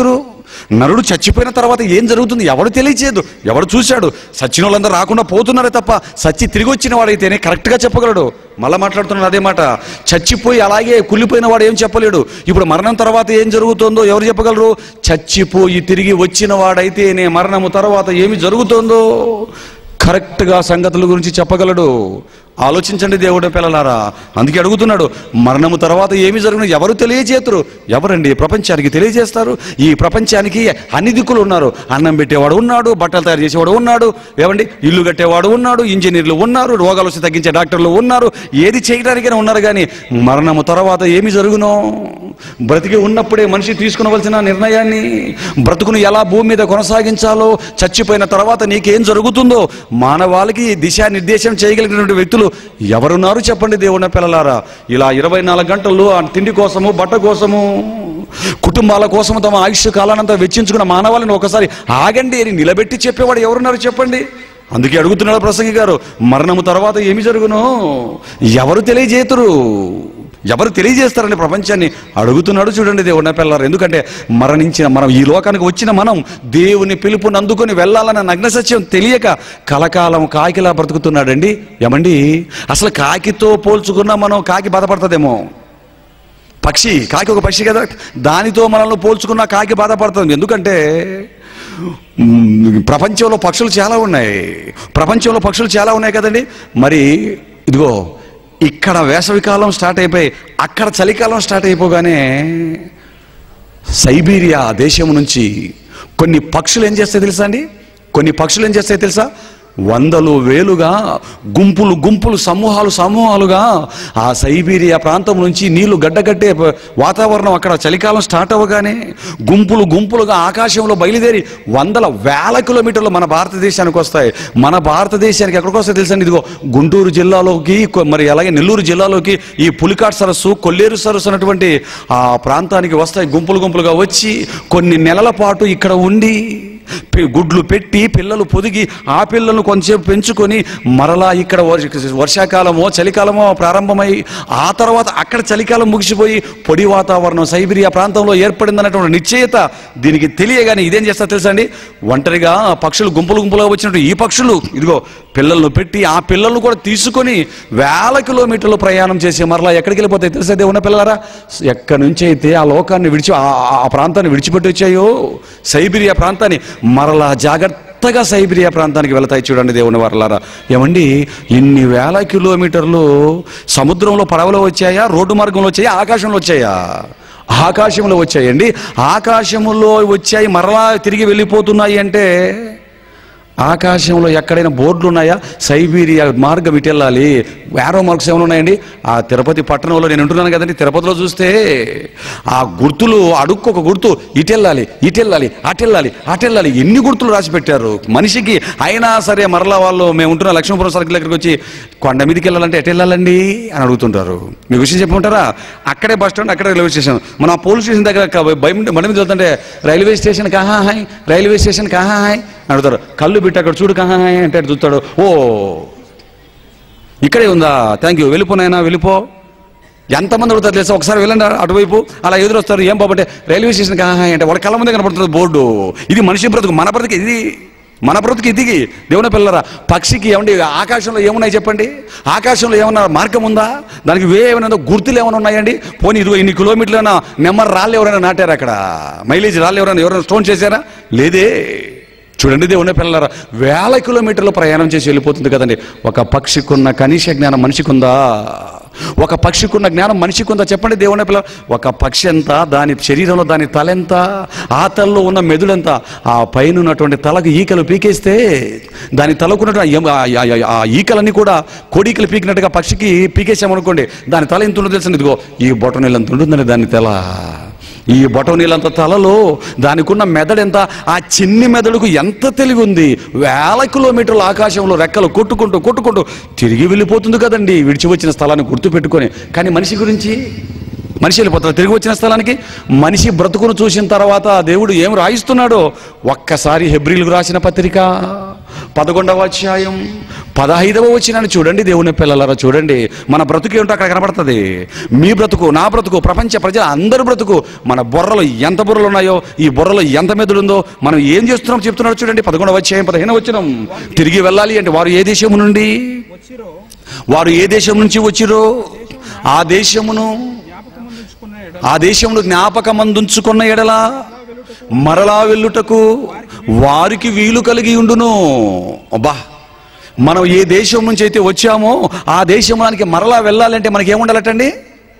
Speaker 1: నరుడు చచ్చిపోయిన తర్వాత ఏం జరుగుతుంది ఎవడు తెలియచేయదు ఎవడు చూశాడు సచ్చిన వాళ్ళందరూ రాకుండా పోతున్నారే తప్ప సచ్చి తిరిగి వచ్చిన వాడైతేనే కరెక్ట్గా చెప్పగలడు మళ్ళా మాట్లాడుతున్నాడు అదే మాట చచ్చిపోయి అలాగే కుళ్ళిపోయిన వాడు ఏం చెప్పలేడు ఇప్పుడు మరణం తర్వాత ఏం జరుగుతుందో ఎవరు చెప్పగలరు చచ్చిపోయి తిరిగి వచ్చిన వాడైతేనే మరణము తర్వాత ఏమి జరుగుతుందో కరెక్ట్గా సంగతుల గురించి చెప్పగలడు ఆలోచించండి దేవుడు పిల్లలారా అందుకే అడుగుతున్నాడు మరణము తర్వాత ఏమి జరుగును ఎవరు తెలియజేతురు ఎవరండి ప్రపంచానికి తెలియజేస్తారు ఈ ప్రపంచానికి అన్ని దిక్కులు ఉన్నారు అన్నం పెట్టేవాడు ఉన్నాడు బట్టలు తయారు చేసేవాడు ఉన్నాడు ఏమండి ఇల్లు కట్టేవాడు ఉన్నాడు ఇంజనీర్లు ఉన్నారు రోగాలు వచ్చి తగ్గించే డాక్టర్లు ఉన్నారు ఏది చేయడానికైనా ఉన్నారు కానీ మరణము తర్వాత ఏమి జరుగునో బ్రతికి ఉన్నప్పుడే మనిషి తీసుకునవలసిన నిర్ణయాన్ని బ్రతుకును ఎలా భూమి మీద కొనసాగించాలో చచ్చిపోయిన తర్వాత నీకేం జరుగుతుందో మానవాళికి దిశానిర్దేశం చేయగలిగినటువంటి వ్యక్తులు ఎవరున్నారు చెప్పండి దేవుని పిల్లలారా ఇలా ఇరవై నాలుగు గంటలు ఆ తిండి కోసము బట్ట కోసము కుటుంబాల కోసము తమ ఆయుష్ కాలానంతా వెచ్చించుకున్న మానవాళిని ఒకసారి ఆగండి అని నిలబెట్టి చెప్పేవాడు ఎవరున్నారు చెప్పండి అందుకే అడుగుతున్నాడు ప్రసంగి గారు మరణము తర్వాత ఏమి జరుగును ఎవరు తెలియజేతురు ఎవరు తెలియజేస్తారని ప్రపంచాన్ని అడుగుతున్నాడు చూడండి దేవుడిన పిల్లలు ఎందుకంటే మరణించిన మనం ఈ లోకానికి వచ్చిన మనం దేవుని పిలుపుని అందుకొని వెళ్ళాలన్న నగ్న సత్యం తెలియక కలకాలం కాకిలా బ్రతుకుతున్నాడండి ఏమండి అసలు కాకితో పోల్చుకున్నా మనం కాకి బాధపడుతుందేమో పక్షి కాకి ఒక పక్షి కదా దానితో మనల్ని పోల్చుకున్న కాకి బాధపడుతుంది ఎందుకంటే మ్, ప్రపంచంలో పక్షులు చాలా ఉన్నాయి ప్రపంచంలో పక్షులు చాలా ఉన్నాయి కదండి మరి ఇదిగో ఇక్కడ వేసవికాలం స్టార్ట్ అయిపోయి అక్కడ చలికాలం స్టార్ట్ అయిపోగానే సైబీరియా దేశం నుంచి కొన్ని పక్షులు ఏం చేస్తాయి తెలుసా అండి కొన్ని పక్షులు ఏం చేస్తాయి తెలుసా వందలు వేలుగా గుంపులు గుంపులు సమూహాలు సమూహాలుగా ఆ సైబీరియా ప్రాంతం నుంచి నీళ్లు గడ్డగట్టే ప- వాతావరణం అక్కడ చలికాలం స్టార్ట్ అవ్వగానే గుంపులు గుంపులుగా ఆకాశంలో బయలుదేరి వందల వేల కిలోమీటర్లు మన భారతదేశానికి వస్తాయి మన భారతదేశానికి ఎక్కడికి వస్తాయి తెలుసండి ఇదిగో గుంటూరు జిల్లాలోకి కొ- మరి అలాగే నెల్లూరు జిల్లాలోకి ఈ పులికాట్ సరస్సు కొల్లేరు సరస్సు అన్నటువంటి ఆ ప్రాంతానికి వస్తాయి గుంపులు గుంపులుగా వచ్చి కొన్ని నెలల పాటు ఇక్కడ ఉండి పి- గుడ్లు పెట్టి పిల్లలు పొదిగి ఆ పిల్లలను కొంచెంసేపు పెంచుకొని మరలా ఇక్కడ వర్ష- వర్షాకాలమో చలికాలమో ప్రారంభమై ఆ తర్వాత అక్కడ చలికాలం ముగిసిపోయి పొడి వాతావరణం సైబీరియా ప్రాంతంలో ఏర్పడిందన్నటువంటి నిశ్చయత దీనికి తెలియగానే ఇదేం చేస్తా తెలుసా అండి ఒంటరిగా పక్షులు గుంపులు గుంపులుగా వచ్చినట్టు ఈ పక్షులు ఇదిగో పిల్లలను పెట్టి ఆ పిల్లలను కూడా తీసుకొని వేల కిలోమీటర్లు ప్రయాణం చేసి మరలా ఎక్కడికి వెళ్ళిపోతాయి తెలుసా దేవున్న పిల్లలారా ఎక్కడి నుంచి అయితే ఆ లోకాన్ని విడిచి ఆ ఆ ప్రాంతాన్ని విడిచిపెట్టి వచ్చాయో సైబీరియా ప్రాంతాన్ని మరలా జాగ్రత్తగా సైబీరియా ప్రాంతానికి వెళతాయి చూడండి దేవుని వర్లారా ఏమండి ఇన్ని వేల కిలోమీటర్లు సముద్రంలో పడవలో వచ్చాయా రోడ్డు మార్గంలో వచ్చాయా ఆకాశంలో వచ్చాయా ఆకాశంలో వచ్చాయండి ఆకాశంలో వచ్చాయి మరలా తిరిగి వెళ్ళిపోతున్నాయి అంటే ఆకాశంలో ఎక్కడైనా బోర్డులు ఉన్నాయా సైబీరియా మార్గం ఇటు వెళ్ళాలి వేరో మార్క్స్ ఏమైనా ఉన్నాయండి ఆ తిరుపతి పట్టణంలో నేను ఉంటున్నాను కదండి తిరుపతిలో చూస్తే ఆ గుర్తులు అడుక్కొక గుర్తు ఇటు వెళ్ళాలి ఇటు వెళ్ళాలి అటు వెళ్ళాలి అటు వెళ్ళాలి ఎన్ని గుర్తులు రాసి పెట్టారు మనిషికి అయినా సరే మరలా వాళ్ళు మేము ఉంటున్న లక్ష్మీపురం సర్కిల్ దగ్గరికి వచ్చి కొండ మీదకి వెళ్ళాలంటే ఎటు వెళ్ళాలండి అని అడుగుతుంటారు మీకు విషయం చెప్పమంటారా అక్కడే బస్ స్టాండ్ అక్కడే రైల్వే స్టేషన్ మన ఆ పోలీస్ స్టేషన్ దగ్గర క- భయం బండి మీద వెళ్తుంటే రైల్వే స్టేషన్ కహా హాయ్ రైల్వే స్టేషన్ కహా హాయ్ అని అడుగుతారు కళ్ళు పెట్టి అక్కడ చూడు కహా హాయ్ అంటే అటు చూస్తాడు ఓ ఇక్కడే ఉందా థ్యాంక్ యూ వెళ్ళిపోనైనా వెళ్ళిపో ఎంతమంది అడుగుతారు తెలుసా ఒకసారి వెళ్ళండి అటువైపు అలా ఎదురు వస్తారు ఏం బాబు అంటే రైల్వే స్టేషన్ కహా హాయ్ అంటే వాడు కళ్ళ ముందే కనపడుతుంది బోర్డు ఇది మనిషి బ్రతుకు మన బ్రతుకు ఇది మన బ్రతుకు ఇది దేవుని పిల్లరా పక్షికి ఏమండి ఆకాశంలో ఏమున్నాయి చెప్పండి ఆకాశంలో ఏమన్నా మార్గం ఉందా దానికి వే ఏమైనా ఉందా? గుర్తులు ఏమైనా ఉన్నాయండి పోనీ ఇదిగో ఇన్ని కిలోమీటర్లైనా నెమ్మర్ రాళ్ళు ఎవరైనా నాటారా అక్కడ మైలేజ్ రాళ్ళు ఎవరైనా ఎవరైనా స్టోన్ చేశారా లేదే చూడండి దేవుని పిల్లరా వేల కిలోమీటర్లు ప్రయాణం చేసి వెళ్ళిపోతుంది కదండి ఒక పక్షికున్న కనీస జ్ఞానం మనిషికుందా ఒక పక్షికున్న జ్ఞానం మనిషికుందా చెప్పండి దేవుని పిల్ల ఒక పక్షి ఎంత దాని శరీరంలో దాని తల ఎంత ఆ తలలో ఉన్న మెదుడెంత ఆ పైన ఉన్నటువంటి తలకు ఈకలు పీకేస్తే దాని తలకున్నటువంటి ఎం- ఆ- ఆ- ఆ- ఆ ఈకలన్నీ కూడా కోడీకలు పీకినట్టుగా పక్షికి పీకేసామనుకోండి దాని తల ఎంత ఉంటుందో తెలుసు ఇదిగో ఈ బొటనీళ్ళు ఎంత ఉంటుందని దాని తల ఈ బొటనీలంత తలలో దానికున్న మెదడు ఎంత ఆ చిన్ని మెదడుకు ఎంత తెలివి ఉంది వేల కిలోమీటర్ల ఆకాశంలో రెక్కలు కొట్టుకుంటూ కొట్టుకుంటూ తిరిగి వెళ్ళిపోతుంది కదండి విడిచి వచ్చిన స్థలాన్ని గుర్తు పెట్టుకొని కానీ మనిషి గురించి మనిషి వెళ్ళిపోతాడు తిరిగి వచ్చిన స్థలానికి మనిషి బ్రతుకును చూసిన తర్వాత దేవుడు ఏం రాయిస్తున్నాడో ఒక్కసారి హెబ్రిల్కు రాసిన పత్రిక పదకొండవ అధ్యాయం పదహైదవ వచ్చినాన్ని చూడండి దేవుని పిల్లలారా చూడండి మన బ్రతుకు ఏంటో అక్కడ కనబడుతుంది మీ బ్రతుకు నా బ్రతుకు ప్రపంచ ప్రజల అందరి బ్రతుకు మన బుర్రలో ఎంత బుర్రలు ఉన్నాయో ఈ బుర్రలో ఎంత మెదడు ఉందో మనం ఏం చేస్తున్నాం చెప్తున్నాడు చూడండి పదకొండవ అధ్యాయం పదిహేను వచ్చినాం తిరిగి వెళ్ళాలి అంటే వారు ఏ దేశం నుండి
Speaker 2: వచ్చిరో
Speaker 1: వారు ఏ దేశం నుంచి వచ్చిరో ఆ దేశమును
Speaker 2: జ్ఞాపకం అందించుకున్న ఎడ
Speaker 1: ఆ దేశంలో జ్ఞాపకమందుంచుకున్న ఎడల మరలా వెళ్ళుటకు వారికి వీలు కలిగి ఉండును అబ్బా మనం ఏ దేశం నుంచి అయితే వచ్చామో ఆ దేశంలోనికి మరలా వెళ్ళాలంటే మనకి ఏముండాలటండి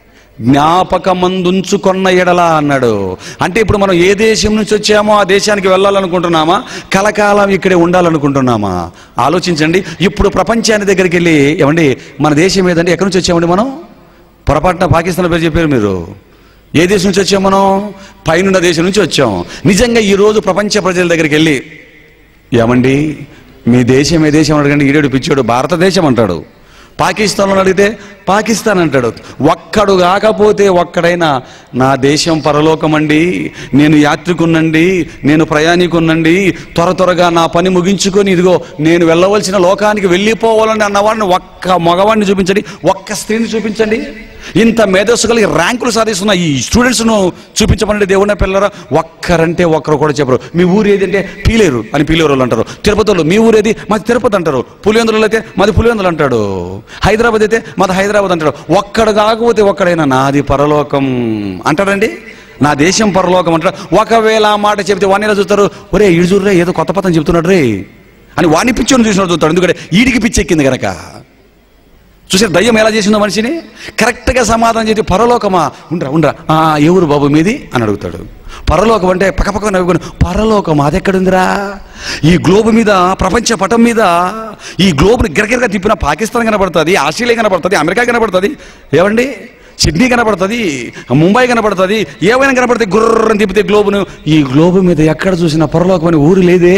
Speaker 1: జ్ఞాపకమందుంచుకున్న ఎడల అన్నాడు అంటే ఇప్పుడు మనం ఏ దేశం నుంచి వచ్చామో ఆ దేశానికి వెళ్ళాలనుకుంటున్నామా కలకాలం ఇక్కడే ఉండాలనుకుంటున్నామా ఆలోచించండి ఇప్పుడు ప్రపంచాన్ని దగ్గరికి వెళ్ళి ఏమండి మన దేశం ఏదండి ఎక్కడి నుంచి వచ్చామండి మనం పొరపాటున పాకిస్తాన్ పేరు చెప్పారు మీరు ఏ దేశం నుంచి వచ్చాం మనం పైనున్న దేశం నుంచి వచ్చాం నిజంగా ఈ రోజు ప్రపంచ ప్రజల దగ్గరికి వెళ్ళి ఏమండి మీ దేశం ఏ దేశం అడగండి ఈడేడు పిచ్చాడు భారతదేశం అంటాడు పాకిస్తాన్లో అడిగితే పాకిస్తాన్ అంటాడు ఒక్కడు కాకపోతే ఒక్కడైనా నా దేశం పరలోకం అండి నేను యాత్రికున్నండి నేను ప్రయాణికున్నండి త్వర త్వరగా నా పని ముగించుకొని ఇదిగో నేను వెళ్ళవలసిన లోకానికి వెళ్ళిపోవాలని అన్నవాడిని ఒక్క మగవాడిని చూపించండి ఒక్క స్త్రీని చూపించండి ఇంత మేధస్సు కలిగి ర్యాంకులు సాధిస్తున్న ఈ స్టూడెంట్స్ను చూపించమనండి దేవుని పిల్లరా ఒక్కరంటే ఒక్కరు కూడా చెప్పరు మీ ఊరు ఏది అంటే పీలేరు అని పీలేరు వాళ్ళు అంటారు తిరుపతిలో మీ ఊరు ఏది మాది తిరుపతి అంటారు పులివెందులు అయితే మాది పులివెందులు అంటాడు హైదరాబాద్ అయితే మాది హైదరాబాద్ అంటాడు ఒక్కడు కాకపోతే ఒక్కడైనా నాది పరలోకం అంటాడండి నా దేశం పరలోకం అంటాడు ఒకవేళ ఆ మాట చెబితే వాడిని ఎలా చూస్తారు ఒరే ఇడు చూడరే ఏదో కొత్త పతం చెప్తున్నాడు రే అని వాడిని పిచ్చోని చూసినట్టు చూస్తాడు ఎందుకంటే ఈడికి పిచ్చి ఎక్కింది కనుక చూసారు దయ్యం ఎలా చేసిందో మనిషిని కరెక్ట్గా సమాధానం చేసి పరలోకమా ఉండరా ఉండరా "ఆ, ఏ ఊరు బాబు మీది అని అడుగుతాడు పరలోకం అంటే పక్కపక్క నవ్వుకొని పరలోకం అది ఎక్కడుందిరా ఈ గ్లోబ్ మీద ప్రపంచ పటం మీద ఈ గ్లోబ్ని గిరగిరగా తిప్పిన పాకిస్తాన్ కనబడుతుంది ఆస్ట్రేలియా కనబడుతుంది అమెరికా కనబడుతుంది ఏమండి సిడ్నీ కనబడుతుంది ముంబై కనబడుతుంది ఏవైనా కనబడుతుంది గుర్రని తిప్పితే గ్లోబును ఈ గ్లోబ్ మీద ఎక్కడ చూసినా పరలోకం అనే ఊరు లేదే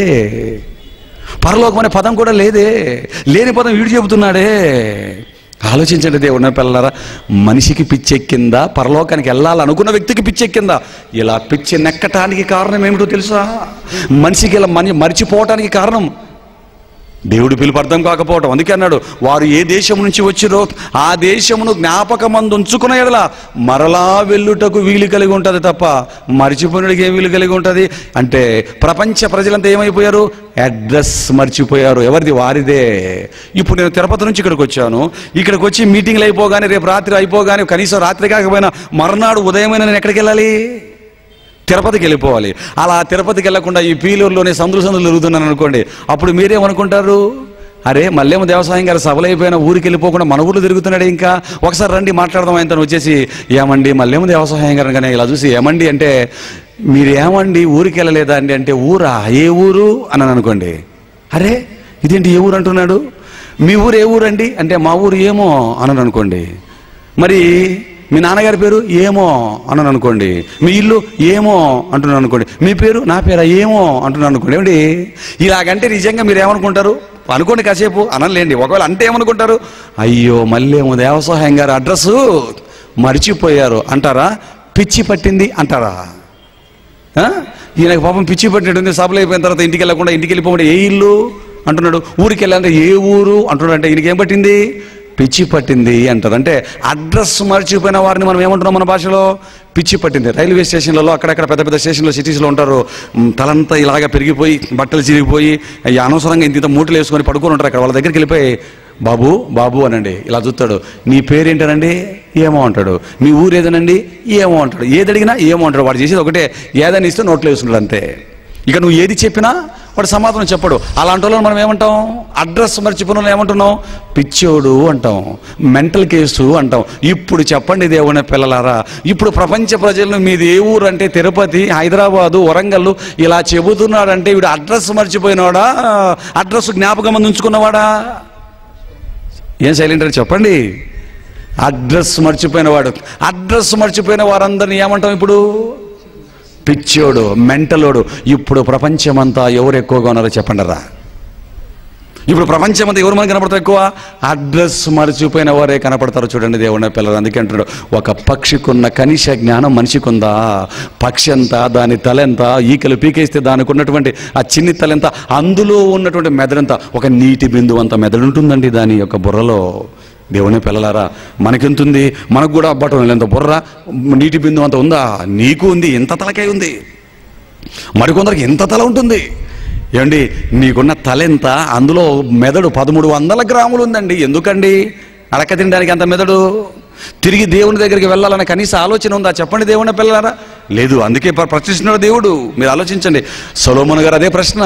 Speaker 1: పరలోకం అనే పదం కూడా లేదే లేని పదం వీడు చెబుతున్నాడే ఆలోచించండి దేవుడు నా పిల్లలారా మనిషికి పిచ్చెక్కిందా పరలోకానికి వెళ్ళాలనుకున్న వ్యక్తికి పిచ్చెక్కిందా ఇలా పిచ్చి నెక్కటానికి కారణం ఏమిటో తెలుసా మనిషికి ఇలా మని మరిచిపోవటానికి కారణం దేవుడి పిలుపు అర్థం కాకపోవటం అందుకే అన్నాడు వారు ఏ దేశం నుంచి వచ్చిరో ఆ దేశమును జ్ఞాపకమందు ఉంచుకున్న ఎడల మరలా వెళ్ళుటకు వీలు కలిగి ఉంటుంది తప్ప మర్చిపోయినడికి ఏం వీలు కలిగి ఉంటుంది అంటే ప్రపంచ ప్రజలంతా ఏమైపోయారు అడ్రస్ మర్చిపోయారు ఎవరిది వారిదే ఇప్పుడు నేను తిరుపతి నుంచి ఇక్కడికి వచ్చాను ఇక్కడికి వచ్చి మీటింగ్లు అయిపోగానే రేపు రాత్రి అయిపోగానే కనీసం రాత్రి కాకపోయినా మర్నాడు ఉదయమైన నేను ఎక్కడికి వెళ్ళాలి తిరుపతికి వెళ్ళిపోవాలి అలా తిరుపతికి వెళ్ళకుండా ఈ పీలూరులోనే సందులు సందులు తిరుగుతున్నాను అనుకోండి అప్పుడు మీరేమనుకుంటారు అరే మళ్ళేమో దేవసాయం గారు సభలైపోయిన ఊరికి వెళ్ళిపోకుండా మన ఊర్లో తిరుగుతున్నాడు ఇంకా ఒకసారి రండి మాట్లాడదాం ఆయనతో వచ్చేసి ఏమండి మళ్ళేమో దేవసాయం గారు కానీ ఇలా చూసి ఏమండి అంటే మీరు ఏమండి ఊరికి వెళ్ళలేదా అండి అంటే ఊరా ఏ ఊరు అని అనుకోండి అరే ఇదేంటి ఏ ఊరు అంటున్నాడు మీ ఊరు ఏ ఊరు అండి అంటే మా ఊరు ఏమో అని అనుకోండి మరి మీ నాన్నగారి పేరు ఏమో అన్నాను అనుకోండి మీ ఇల్లు ఏమో అంటున్నాను అనుకోండి మీ పేరు నా పేరా ఏమో అంటున్నాను అనుకోండి ఏమండి ఇలాగంటే నిజంగా మీరు ఏమనుకుంటారు అనుకోండి కాసేపు అనలేండి ఒకవేళ అంటే ఏమనుకుంటారు అయ్యో మళ్ళీ ఏమో దేవసహాయం గారు అడ్రస్ మర్చిపోయారు అంటారా పిచ్చి పట్టింది అంటారా ఆ? ఈయనకు పాపం పిచ్చి పట్టినట్టుంది సభలు అయిపోయిన తర్వాత ఇంటికి వెళ్ళకుండా ఇంటికి వెళ్ళిపోమంటే ఏ ఇల్లు అంటున్నాడు ఊరికి వెళ్ళాలంటే ఏ ఊరు అంటున్నాడు అంటే ఈయనకి ఏం పట్టింది పిచ్చి పట్టింది అంటారు అంటే అడ్రస్ మర్చిపోయిన వారిని మనం ఏమంటున్నాం మన భాషలో పిచ్చి పట్టింది రైల్వే స్టేషన్లలో అక్కడక్కడ పెద్ద పెద్ద స్టేషన్లో సిటీస్లో ఉంటారు మ్, తలంతా ఇలాగా పెరిగిపోయి బట్టలు చిరిగిపోయి ఈ అనవసరంగా ఇంత ఇంత మూటలు వేసుకొని పడుకొని ఉంటారు అక్కడ వాళ్ళ దగ్గరికి వెళ్ళిపోయి బాబు బాబు అనండి ఇలా చూస్తాడు నీ పేరేంటనండి ఏమో అంటాడు మీ ఊరు ఏదనండి ఏమో అంటాడు ఏది అడిగినా ఏమో అంటాడు వాడు చేసేది ఒకటే ఏదని ఇస్తే నోట్లో వేసుకుంటాడు అంతే ఇక నువ్వు ఏది చెప్పినా వాడు సమాధానం చెప్పడు అలాంటి వాళ్ళని మనం ఏమంటాం అడ్రస్ మర్చిపోయిన వాళ్ళని ఏమంటున్నాం పిచ్చోడు అంటాం మెంటల్ కేసు అంటాం ఇప్పుడు చెప్పండి దేవుని పిల్లలారా ఇప్పుడు ప్రపంచ ప్రజలను మీది ఏ ఊరు అంటే తిరుపతి హైదరాబాదు వరంగల్ ఇలా చెబుతున్నాడంటే వీడు అడ్రస్ మర్చిపోయినవాడా అడ్రస్ జ్ఞాపకం అందు ఉంచుకున్నవాడా ఏం సైలెంట్ అని చెప్పండి అడ్రస్ మర్చిపోయిన వాడు అడ్రస్ మర్చిపోయిన వారందరిని ఏమంటాం ఇప్పుడు పిచ్చోడు మెంటలోడు ఇప్పుడు ప్రపంచమంతా ఎవరు ఎక్కువగా ఉన్నారో చెప్పండి రా ఇప్పుడు ప్రపంచం అంతా ఎవరు మనకు కనపడతారు ఎక్కువ అడ్రస్ మర్చిపోయిన వారే కనపడతారు చూడండి దేవుని పిల్లలు అందుకే అంటున్నాడు ఒక పక్షికున్న కనిష జ్ఞానం మనిషికి ఉందా పక్షి ఎంత దాని తల ఎంత ఈకలు పీకేస్తే దానికి ఉన్నటువంటి ఆ చిన్ని తల ఎంత అందులో ఉన్నటువంటి మెదడంతా ఒక నీటి బిందువు అంత మెదడు ఉంటుందండి దాని యొక్క బుర్రలో దేవుని పిల్లలారా మనకెంతుంది మనకు కూడా అబ్బటం ఎంత బుర్ర నీటి బిందువు అంత ఉందా నీకు ఉంది ఎంత తలకాయ ఉంది మరికొందరికి ఎంత తల ఉంటుంది ఏమండి నీకున్న తల ఎంత అందులో మెదడు పదమూడు వందల గ్రాములు ఉందండి ఎందుకండి అడక తినడానికి అంత మెదడు తిరిగి దేవుని దగ్గరికి వెళ్ళాలనే కనీస ఆలోచన ఉందా చెప్పండి దేవుని పిల్లలారా లేదు అందుకే ప్ర- ప్రశ్నిస్తున్నాడు దేవుడు మీరు ఆలోచించండి సొలోమోన్ గారు అదే ప్రశ్న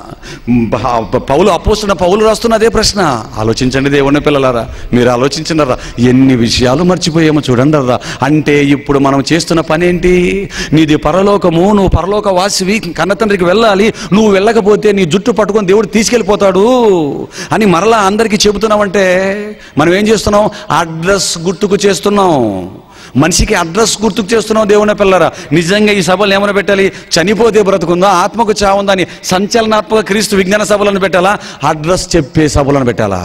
Speaker 1: బ- పౌలు అపోస్తున్న పౌలు రాస్తున్న అదే ప్రశ్న ఆలోచించండి దేవుని పిల్లలారా మీరు ఆలోచించినారా ఎన్ని విషయాలు మర్చిపోయామో చూడండి రా అంటే ఇప్పుడు మనం చేస్తున్న పని ఏంటి నీది పరలోకము నువ్వు పరలోక వాసివి కన్న తండ్రికి వెళ్ళాలి నువ్వు వెళ్ళకపోతే నీ జుట్టు పట్టుకొని దేవుడు తీసుకెళ్ళిపోతాడు అని మరలా అందరికీ చెబుతున్నామంటే మనం ఏం చేస్తున్నాం అడ్రస్ గుర్తుకు చేస్తున్నాం మనిషికి అడ్రస్ గుర్తుకు చేస్తున్నాం దేవుని పిల్లరా నిజంగా ఈ సభలు ఏమైనా పెట్టాలి చనిపోతే బ్రతుకుందా ఆత్మకు చావుందా అని సంచలనాత్మక క్రీస్తు విజ్ఞాన సభలను పెట్టాలా అడ్రస్ చెప్పే సభలను పెట్టాలా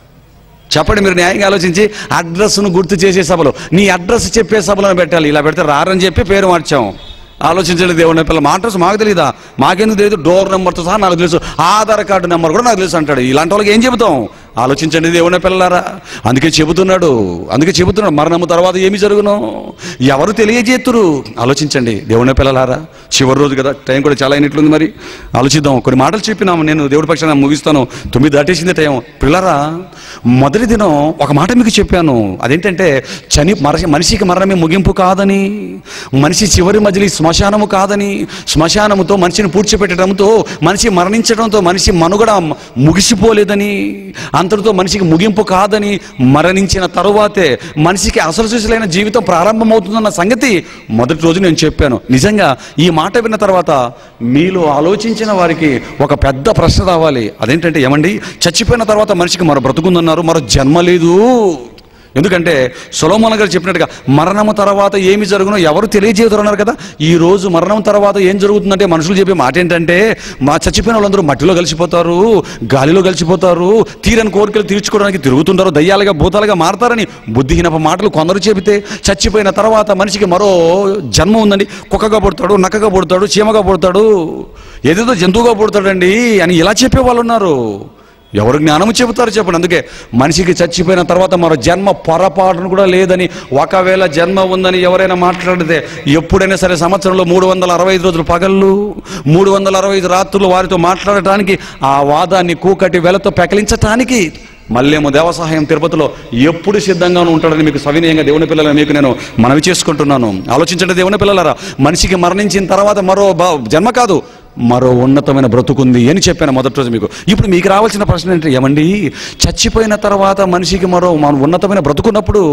Speaker 1: చెప్పండి మీరు న్యాయంగా ఆలోచించి అడ్రస్ను గుర్తు చేసే సభలు నీ అడ్రస్ చెప్పే సభలను పెట్టాలి ఇలా పెడితే రారని చెప్పి పేరు మార్చాం ఆలోచించండి దేవుని పిల్ల మా అడ్రస్ మాకు తెలియదా మాకెందుకు తెలియదు డోర్ నెంబర్తో సహా నాకు తెలుసు ఆధార్ కార్డు నెంబర్ కూడా నాకు తెలుసు అంటాడు ఇలాంటి వాళ్ళకి ఏం చెబుతాం ఆలోచించండి దేవుని పిల్లలారా అందుకే చెబుతున్నాడు అందుకే చెబుతున్నాడు మరణము తర్వాత ఏమి జరుగును ఎవరు తెలియజేతురు ఆలోచించండి దేవుని పిల్లలారా చివరి రోజు కదా టైం కూడా చాలా అయినట్లుంది మరి ఆలోచిద్దాం కొన్ని మాటలు చెప్పినాము నేను దేవుడి పక్షాన ముగిస్తాను తొమ్మిది దాటేసింది టైం పిల్లరా మొదటి దినం ఒక మాట మీకు చెప్పాను అదేంటంటే చని మరసి మనిషికి మరణమే ముగింపు కాదని మనిషి చివరి మజిలీ శ్మశానము కాదని శ్మశానముతో మనిషిని పూడ్చిపెట్టడంతో మనిషి మరణించడంతో మనిషి మనుగడ ముగిసిపోలేదని అంతటితో మనిషికి ముగింపు కాదని మరణించిన తరువాతే మనిషికి అసలు చూసలైన జీవితం ప్రారంభమవుతుందన్న సంగతి మొదటి రోజు నేను చెప్పాను నిజంగా ఈ మాట విన్న తర్వాత మీలో ఆలోచించిన వారికి ఒక పెద్ద ప్రశ్న రావాలి అదేంటంటే ఏమండి చచ్చిపోయిన తర్వాత మనిషికి మరో బ్రతుకుందన్నారు మరో జన్మ లేదు ఎందుకంటే సొలోమోన్ గారు చెప్పినట్టుగా మరణము తర్వాత ఏమి జరుగునో ఎవరు తెలియజేయదురన్నారు కదా ఈ రోజు మరణం తర్వాత ఏం జరుగుతుందంటే మనుషులు చెప్పే మాట ఏంటంటే మా చచ్చిపోయిన వాళ్ళందరూ మట్టిలో కలిసిపోతారు గాలిలో కలిసిపోతారు తీరని కోరికలు తీర్చుకోవడానికి తిరుగుతుంటారు దయ్యాలుగా భూతాలుగా మారతారని బుద్ధిహీనప మాటలు కొందరు చెబితే చచ్చిపోయిన తర్వాత మనిషికి మరో జన్మ ఉందండి కుక్కగా పుడతాడు నక్కగా పుడతాడు చీమగా పుడతాడు ఏదేదో జంతువుగా పుడతాడండి అని ఇలా చెప్పే వాళ్ళు ఉన్నారు ఎవరు జ్ఞానము చెబుతారు చెప్పండి అందుకే మనిషికి చచ్చిపోయిన తర్వాత మరో జన్మ పొరపాటును కూడా లేదని ఒకవేళ జన్మ ఉందని ఎవరైనా మాట్లాడితే ఎప్పుడైనా సరే సంవత్సరంలో మూడు వందల అరవై ఐదు రోజులు పగళ్ళు మూడు వందల అరవై ఐదు రాత్రులు వారితో మాట్లాడటానికి ఆ వాదాన్ని కూకటి వెలతో పెకలించటానికి మళ్ళేమో దేవసహాయం తిరుపతిలో ఎప్పుడు సిద్ధంగా ఉంటాడని మీకు సవినయంగా దేవుని పిల్లలు మీకు నేను మనవి చేసుకుంటున్నాను ఆలోచించండి దేవుని పిల్లలారా మనిషికి మరణించిన తర్వాత మరో బ- జన్మ కాదు మరో ఉన్నతమైన బ్రతుకుంది అని చెప్పాను మొదటి రోజు మీకు ఇప్పుడు మీకు రావాల్సిన ప్రశ్న ఏంటి ఏమండి చచ్చిపోయిన తర్వాత మనిషికి మరో మన ఉన్నతమైన బ్రతుకున్నప్పుడు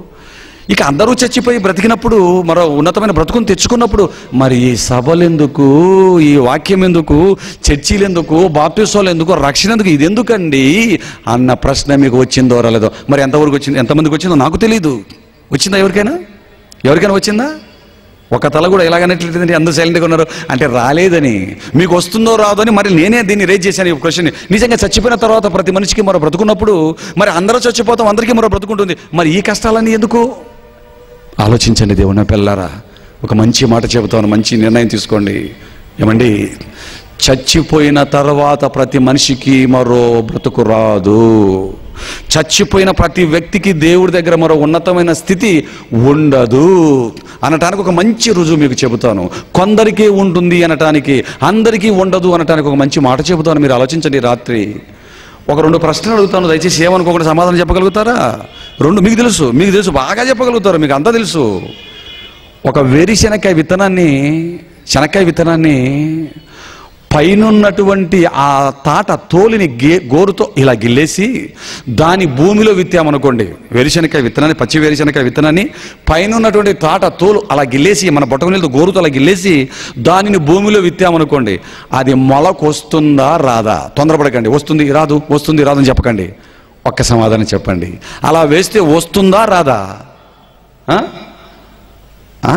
Speaker 1: ఇక అందరూ చచ్చిపోయి బ్రతికినప్పుడు మరో ఉన్నతమైన బ్రతుకుని తెచ్చుకున్నప్పుడు మరి ఈ సభలు ఎందుకు ఈ వాక్యం ఎందుకు చర్చీలు ఎందుకు బాప్టిసోలు ఎందుకు రక్షణ ఎందుకు ఇది ఎందుకండి అన్న ప్రశ్న మీకు వచ్చిందో రాలేదో మరి ఎంతవరకు వచ్చింది ఎంతమందికి వచ్చిందో నాకు తెలియదు వచ్చిందా ఎవరికైనా ఎవరికైనా వచ్చిందా ఒక తల కూడా ఎలాగనట్లేదండి అందరూ సైలెంట్గా ఉన్నారు అంటే రాలేదని మీకు వస్తుందో రాదో అని మరి నేనే దీన్ని రేజ్ చేశాను ఈ క్వశ్చన్ నిజంగా చచ్చిపోయిన తర్వాత ప్రతి మనిషికి మరో బ్రతుకున్నప్పుడు మరి అందరూ చచ్చిపోతాం అందరికీ మరో బ్రతుకుంటుంది మరి ఈ కష్టాలన్నీ ఎందుకు ఆలోచించండి దేవుని పిల్లారా ఒక మంచి మాట చెబుతాను మంచి నిర్ణయం తీసుకోండి ఏమండి చచ్చిపోయిన తర్వాత ప్రతి మనిషికి మరో బ్రతుకు రాదు చచ్చిపోయిన ప్రతి వ్యక్తికి దేవుడి దగ్గర మరో ఉన్నతమైన స్థితి ఉండదు అనటానికి ఒక మంచి రుజువు మీకు చెబుతాను కొందరికే ఉంటుంది అనటానికి అందరికీ ఉండదు అనటానికి ఒక మంచి మాట చెబుతాను మీరు ఆలోచించండి ఈ రాత్రి ఒక రెండు ప్రశ్నలు అడుగుతాను దయచేసి ఏమనుకోకుండా సమాధానం చెప్పగలుగుతారా రెండు మీకు తెలుసు మీకు తెలుసు బాగా చెప్పగలుగుతారు మీకు అంతా తెలుసు ఒక వేరి శనక్కాయ విత్తనాన్ని శనక్కాయ విత్తనాన్ని పైనున్నటువంటి ఆ తాట తోలిని గే గోరుతో ఇలా గిల్లేసి దాని భూమిలో విత్తామనుకోండి వేరుశనకాయ విత్తనాన్ని పచ్చి వేరుశనకాయ విత్తనాన్ని పైనున్నటువంటి తాట తోలు అలా గిల్లేసి మన బొట్టకునీళ్ళతో గోరుతో అలా గిల్లేసి దానిని భూమిలో విత్తామనుకోండి అది మొలకొస్తుందా రాదా తొందరపడకండి వస్తుంది రాదు వస్తుంది రాదని చెప్పకండి ఒక్క సమాధానం చెప్పండి అలా వేస్తే వస్తుందా రాదా ఆ? ఆ?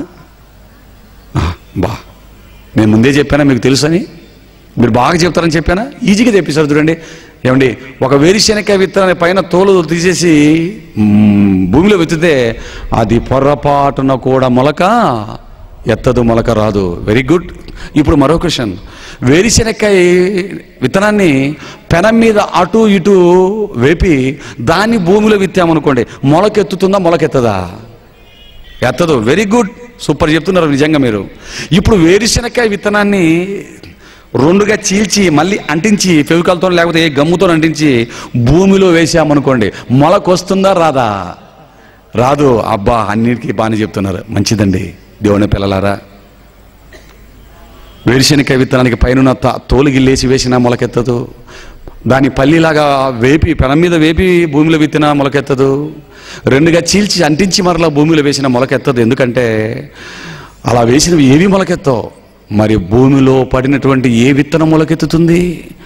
Speaker 1: ఆ, బా నేను ముందే చెప్పానా మీకు తెలుసని మీరు బాగా చెప్తారని చెప్పానా ఈజీగా చెప్పేశారు చూడండి ఏమండి ఒక వేరుశెనక్కాయ విత్తనాన్ని పైన తోలు తీసేసి మ్మ్, భూమిలో విత్తితే అది పొర్రపాటున కూడా మొలక ఎత్తదు మొలక రాదు వెరీ గుడ్ ఇప్పుడు మరో క్వశ్చన్ వేరుశెనక్కాయ విత్తనాన్ని పెనం మీద అటు ఇటు వేపి దాన్ని భూమిలో విత్తామనుకోండి మొలకెత్తుతుందా మొలకెత్తదా ఎత్తదు వెరీ గుడ్ సూపర్ చెప్తున్నారు నిజంగా మీరు ఇప్పుడు వేరుశెనక్కాయ విత్తనాన్ని రెండుగా చీల్చి మళ్ళీ అంటించి ఫెవికాల్తో లేకపోతే ఏ గమ్ముతో అంటించి భూమిలో వేసామనుకోండి మొలకొస్తుందా రాదా రాదు అబ్బా అన్నిటికీ బాగానే చెప్తున్నారు మంచిదండి దేవుని పిల్లలారా వేరుశెనక్కాయ విత్తనానికి పైన తోలు గిల్లేసి వేసినా మొలకెత్తదు దాని పల్లిలాగా వేపి పెనం మీద వేపి భూమిలో విత్తినా మొలకెత్తదు రెండుగా చీల్చి అంటించి మరలా భూమిలో వేసిన మొలకెత్తదు ఎందుకంటే అలా వేసినవి ఏవి మొలకెత్తావు మరి భూమిలో పడినటువంటి ఏ విత్తనం మొలకెత్తుతుంది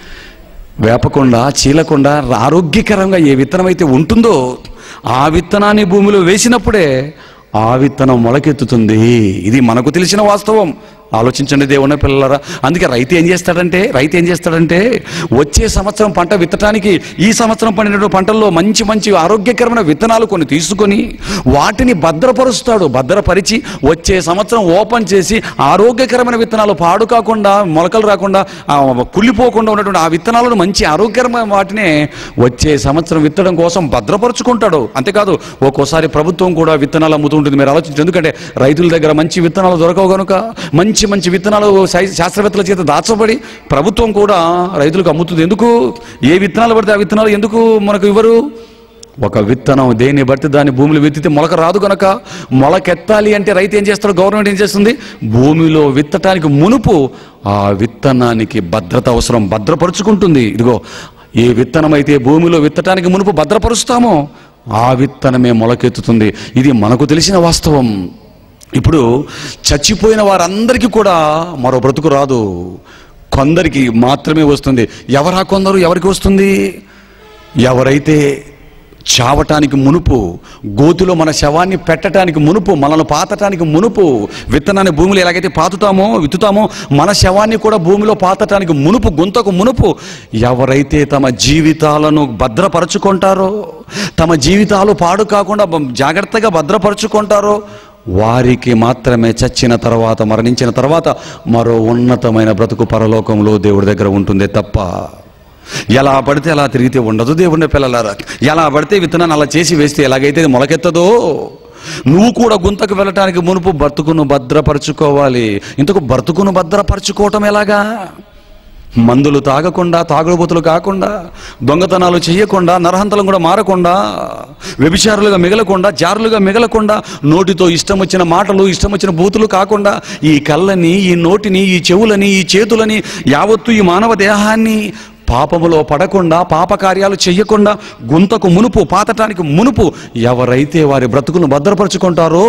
Speaker 1: వేపకుండా చీలకుండా ఆరోగ్యకరంగా ఏ విత్తనం అయితే ఉంటుందో ఆ విత్తనాన్ని భూమిలో వేసినప్పుడే ఆ విత్తనం మొలకెత్తుతుంది ఇది మనకు తెలిసిన వాస్తవం ఆలోచించండి దేవుని పిల్లలారా అందుకే రైతు ఏం చేస్తాడంటే రైతు ఏం చేస్తాడంటే వచ్చే సంవత్సరం పంట విత్తడానికి ఈ సంవత్సరం పండినటువంటి పంటల్లో మంచి మంచి ఆరోగ్యకరమైన విత్తనాలు కొన్ని తీసుకొని వాటిని భద్రపరుస్తాడు భద్రపరిచి వచ్చే సంవత్సరం ఓపెన్ చేసి ఆరోగ్యకరమైన విత్తనాలు పాడు కాకుండా మొలకలు రాకుండా ఆ, కుళ్ళిపోకుండా ఉన్నటువంటి ఆ విత్తనాలను మంచి ఆరోగ్యకరమైన వాటినే వచ్చే సంవత్సరం విత్తడం కోసం భద్రపరుచుకుంటాడు అంతేకాదు ఒక్కోసారి ప్రభుత్వం కూడా విత్తనాలు అమ్ముతూ ఉంటుంది మీరు ఆలోచించండి ఎందుకంటే రైతుల దగ్గర మంచి విత్తనాలు దొరకవు కనుక మంచి మంచి విత్తనాలు సై- శాస్త్రవేత్తల చేత దాచబడి ప్రభుత్వం కూడా రైతులకు అమ్ముతుంది ఎందుకు ఏ విత్తనాలు పడితే ఆ విత్తనాలు ఎందుకు మనకు ఇవ్వరు ఒక విత్తనం దేన్ని బట్టి దాన్ని భూమిలో విత్తితే మొలక రాదు కనుక మొలకెత్తాలి అంటే రైతు ఏం చేస్తాడు గవర్నమెంట్ ఏం చేస్తుంది భూమిలో విత్తటానికి మునుపు ఆ విత్తనానికి భద్రత అవసరం భద్రపరుచుకుంటుంది ఇదిగో ఏ విత్తనం అయితే భూమిలో విత్తటానికి మునుపు భద్రపరుస్తామో ఆ విత్తనమే మొలకెత్తుతుంది ఇది మనకు తెలిసిన వాస్తవం ఇప్పుడు చచ్చిపోయిన వారందరికీ కూడా మరో బ్రతుకు రాదు కొందరికి మాత్రమే వస్తుంది ఎవరా కొందరు ఎవరికి వస్తుంది ఎవరైతే చావటానికి మునుపు గోతిలో మన శవాన్ని పెట్టడానికి మునుపు మనల్ని పాతటానికి మునుపు విత్తనాన్ని భూమిలో ఎలాగైతే పాతుతామో విత్తుతామో మన శవాన్ని కూడా భూమిలో పాతటానికి మునుపు గుంతకు మునుపు ఎవరైతే తమ జీవితాలను భద్రపరచుకుంటారో తమ జీవితాలు పాడు కాకుండా బ- జాగ్రత్తగా భద్రపరచుకుంటారో వారికి మాత్రమే చచ్చిన తర్వాత మరణించిన తర్వాత మరో ఉన్నతమైన బ్రతుకు పరలోకంలో దేవుడి దగ్గర ఉంటుందే తప్ప ఎలా పడితే అలా తిరిగితే ఉండదు దేవుని పిల్లలారా ఎలా పడితే విత్తనాన్ని అలా చేసి వేస్తే ఎలాగైతే ఇది మొలకెత్తదో నువ్వు కూడా గుంతకు వెళ్ళటానికి మునుపు బ్రతుకును భద్రపరచుకోవాలి ఇంతకు బ్రతుకును భద్రపరచుకోవటం ఎలాగా మందులు తాగకుండా తాగుడుబోతులు కాకుండా దొంగతనాలు చేయకుండా నరహంతలం కూడా మారకుండా వ్యభిచారులుగా మిగలకుండా జారులుగా మిగలకుండా నోటితో ఇష్టం వచ్చిన మాటలు ఇష్టం వచ్చిన బూతులు కాకుండా ఈ కళ్ళని ఈ నోటిని ఈ చెవులని ఈ చేతులని యావత్తు ఈ మానవ దేహాన్ని పాపములో పడకుండా పాపకార్యాలు చెయ్యకుండా గుంతకు మునుపు పాతటానికి మునుపు ఎవరైతే వారి బ్రతుకును భద్రపరుచుకుంటారో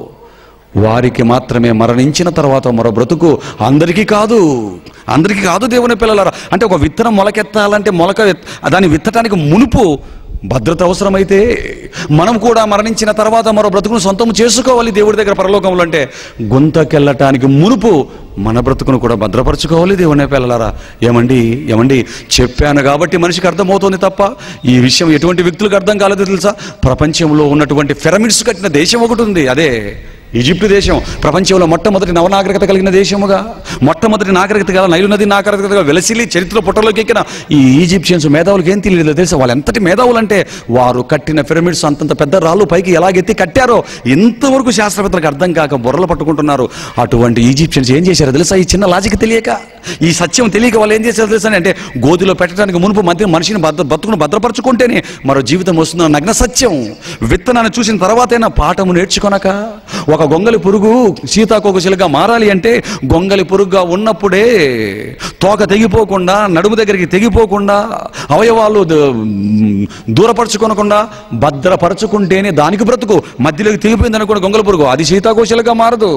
Speaker 1: వారికి మాత్రమే మరణించిన తర్వాత మరో బ్రతుకు అందరికీ కాదు అందరికీ కాదు దేవుని పిల్లలారా అంటే ఒక విత్తనం మొలకెత్తాలంటే మొలక ఎత్- దాన్ని విత్తటానికి మునుపు భద్రత అవసరమైతే మనం కూడా మరణించిన తర్వాత మరో బ్రతుకును సొంతం చేసుకోవాలి దేవుడి దగ్గర పరలోకంలో అంటే గుంతకెళ్ళటానికి మునుపు మన బ్రతుకును కూడా భద్రపరచుకోవాలి దేవుని పిల్లలారా ఏమండి ఏమండి చెప్పాను కాబట్టి మనిషికి అర్థమవుతుంది తప్ప ఈ విషయం ఎటువంటి వ్యక్తులకు అర్థం కాలేదు తెలుసా ప్రపంచంలో ఉన్నటువంటి పిరమిడ్స్ కట్టిన దేశం ఒకటి ఉంది అదే ఈజిప్టు దేశం ప్రపంచంలో మొట్టమొదటి నవనాగరికత కలిగిన దేశముగా మొట్టమొదటి నాగరికత గల నైలు నది నాగరికతగా వెలసిలి చరిత్ర పుట్టలోకి ఎక్కిన ఈ ఈజిప్షియన్స్ మేధావులకు ఏం తెలియదు తెలుసా వాళ్ళు ఎంతటి మేధావులు అంటే వారు కట్టిన పిరమిడ్స్ అంతంత పెద్ద రాళ్ళు పైకి ఎలాగెత్తి కట్టారో ఇంతవరకు శాస్త్రవేత్తలకు అర్థం కాక బుర్రలు పట్టుకుంటున్నారు అటువంటి ఈజిప్షియన్స్ ఏం చేశారో తెలుసా ఈ చిన్న లాజిక్ తెలియక ఈ సత్యం తెలియక వాళ్ళు ఏం చేశారో తెలుసా అంటే గోతిలో పెట్టడానికి మునుపు మధ్య మనిషిని భద్ర బతుకును భద్రపరచుకుంటేనే మరో జీవితం వస్తున్న నగ్న సత్యం విత్తనాన్ని చూసిన తర్వాతైనా పాఠము నేర్చుకొనక ఒక గొంగలి పురుగు సీతాకోకశిలగా మారాలి అంటే గొంగలి పురుగుగా ఉన్నప్పుడే తోక తెగిపోకుండా నడుము దగ్గరికి తెగిపోకుండా అవయవాలు ద- దూరపరచుకొనకుండా భద్రపరచుకుంటేనే దానికి బ్రతుకు మధ్యలోకి తెగిపోయింది అనుకోండి గొంగలి పురుగు అది సీతాకోశిలగా మారదు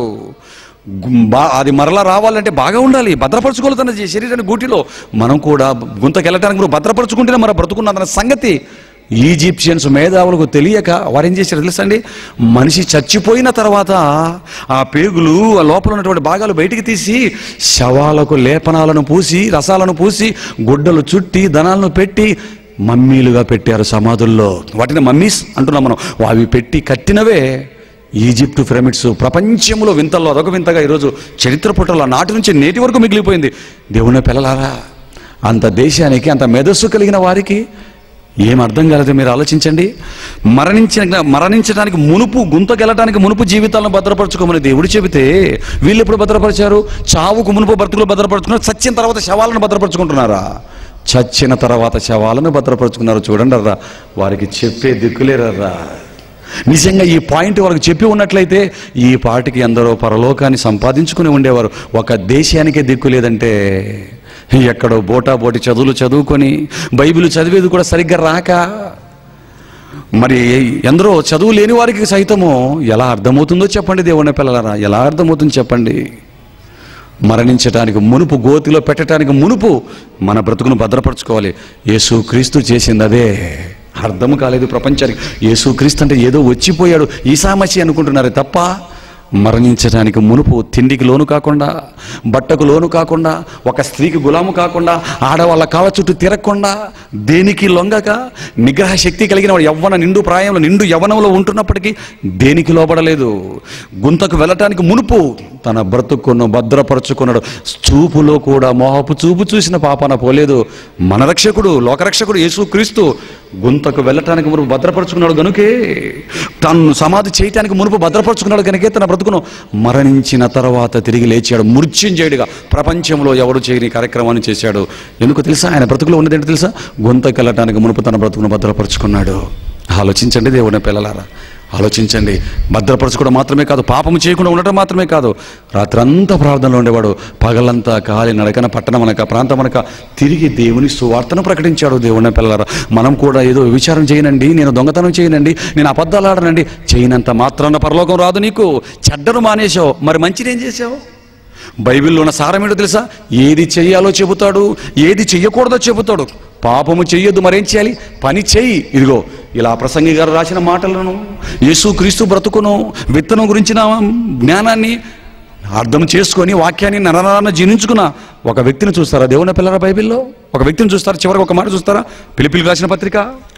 Speaker 1: గు- బా- అది మరలా రావాలంటే బాగా ఉండాలి భద్రపరచుకోవాలి తన శరీరాన్ని గూటిలో మనం కూడా గుంతకెళ్ళటానికి కూడా భద్రపరచుకుంటేనే మన బ్రతుకున్నదన్న సంగతి ఈజిప్షియన్స్ మేధావులకు తెలియక వారు ఏం చేశారు తెలుసండి మనిషి చచ్చిపోయిన తర్వాత ఆ పేగులు ఆ లోపల ఉన్నటువంటి భాగాలు బయటికి తీసి శవాలకు లేపనాలను పూసి రసాలను పూసి గుడ్డలు చుట్టి ధనాలను పెట్టి మమ్మీలుగా పెట్టారు సమాధుల్లో వాటిని మమ్మీస్ అంటున్నాం మనం అవి పెట్టి కట్టినవే ఈజిప్టు పిరమిడ్స్ ప్రపంచంలో వింతల్లో అదొక వింతగా ఈరోజు చరిత్ర పుటల్లో నాటి నుంచి నేటి వరకు మిగిలిపోయింది దేవుని పిల్లలారా అంత దేశానికి అంత మేధస్సు కలిగిన వారికి ఏం అర్థం కాలేదు మీరు ఆలోచించండి మరణించిన మరణించడానికి మునుపు గుంతకెళ్ళటానికి మునుపు జీవితాలను భద్రపరచుకోమని దేవుడు చెబితే వీళ్ళు ఎప్పుడు భద్రపరిచారు చావుకు మునుపు బ్రతుకులు భద్రపరచుకున్నారు చచ్చిన తర్వాత శవాలను భద్రపరచుకుంటున్నారా చచ్చిన తర్వాత శవాలను భద్రపరచుకున్నారు చూడండి అర్రా వారికి చెప్పే దిక్కులేరర్రా నిజంగా ఈ పాయింట్ వాళ్ళకి చెప్పి ఉన్నట్లయితే ఈ పాటికి ఎందరో పరలోకాన్ని సంపాదించుకుని ఉండేవారు ఒక దేశానికే దిక్కు లేదంటే ఎక్కడో బోటా బోటి చదువులు చదువుకొని బైబిల్ చదివేది కూడా సరిగ్గా రాక మరి ఎందరో చదువు లేని వారికి సైతము ఎలా అర్థమవుతుందో చెప్పండి దేవుని పిల్లలారా ఎలా అర్థమవుతుందో చెప్పండి మరణించటానికి మునుపు గోతిలో పెట్టడానికి మునుపు మన బ్రతుకును భద్రపరచుకోవాలి యేసు క్రీస్తు చేసింది అదే అర్థం కాలేదు ప్రపంచానికి యేసు క్రీస్తు అంటే ఏదో వచ్చిపోయాడు ఈసామచి అనుకుంటున్నారు తప్ప మరణించడానికి మునుపు తిండికి లోను కాకుండా బట్టకు లోను కాకుండా ఒక స్త్రీకి గులాము కాకుండా ఆడవాళ్ళ కాళ్ళ చుట్టూ తిరగకుండా దేనికి లొంగక నిగ్రహ శక్తి కలిగిన వాడు యవ్వన నిండు ప్రాయంలో నిండు యవ్వనంలో ఉంటున్నప్పటికీ దేనికి లోబడలేదు గుంతకు వెళ్ళటానికి మునుపు తన బ్రతుకును భద్రపరుచుకున్నాడు చూపులో కూడా మోహపు చూపు చూసిన పాపన పోలేదు మన రక్షకుడు లోకరక్షకుడు యేసు క్రీస్తు గుంతకు వెళ్ళటానికి మునుపు భద్రపరుచుకున్నాడు గనుకే తను సమాధి చేయటానికి మునుపు భద్రపరుచుకున్నాడు కనుకే తన బ్రతుకును మరణించిన తర్వాత తిరిగి లేచాడు మృత్యుంజయుడిగా ప్రపంచంలో ఎవడు చేయని కార్యక్రమాన్ని చేశాడు ఎందుకు తెలుసా ఆయన బ్రతుకులో ఉన్నదేంటో తెలుసా గుంతకు వెళ్ళటానికి మునుపు తన బ్రతుకును భద్రపరుచుకున్నాడు ఆలోచించండి దేవుని పిల్లలారా ఆలోచించండి భద్రపరచుకోవడం మాత్రమే కాదు పాపము చేయకుండా ఉండటం మాత్రమే కాదు రాత్రంతా ప్రార్థనలో ఉండేవాడు పగలంతా కాలి నడకన పట్టణం అనక ప్రాంతం అనక తిరిగి దేవుని సువార్తను ప్రకటించాడు దేవుని పిల్లలారా మనం కూడా ఏదో విచారం చేయనండి నేను దొంగతనం చేయనండి నేను అబద్ధాలు ఆడనండి చేయనంత మాత్రాన పరలోకం రాదు నీకు చెడ్డను మానేశావు మరి మంచిని ఏం చేసావు బైబిల్లో ఉన్న సారం ఏంటో తెలుసా ఏది చెయ్యాలో చెబుతాడు ఏది చెయ్యకూడదో చెబుతాడు పాపము చెయ్యొద్దు మరేం చేయాలి పని చెయ్యి ఇదిగో ఇలా ప్రసంగి గారు రాసిన మాటలను యేసు క్రీస్తు బ్రతుకును విత్తనం గురించిన జ్ఞానాన్ని అర్థం చేసుకొని వాక్యాన్ని నరనరాన జీర్ణించుకున్న ఒక వ్యక్తిని చూస్తారా దేవుని పిల్లల బైబిల్లో ఒక వ్యక్తిని చూస్తారా చివరికి ఒక మాట చూస్తారా పిలిపిలి రాసిన పత్రిక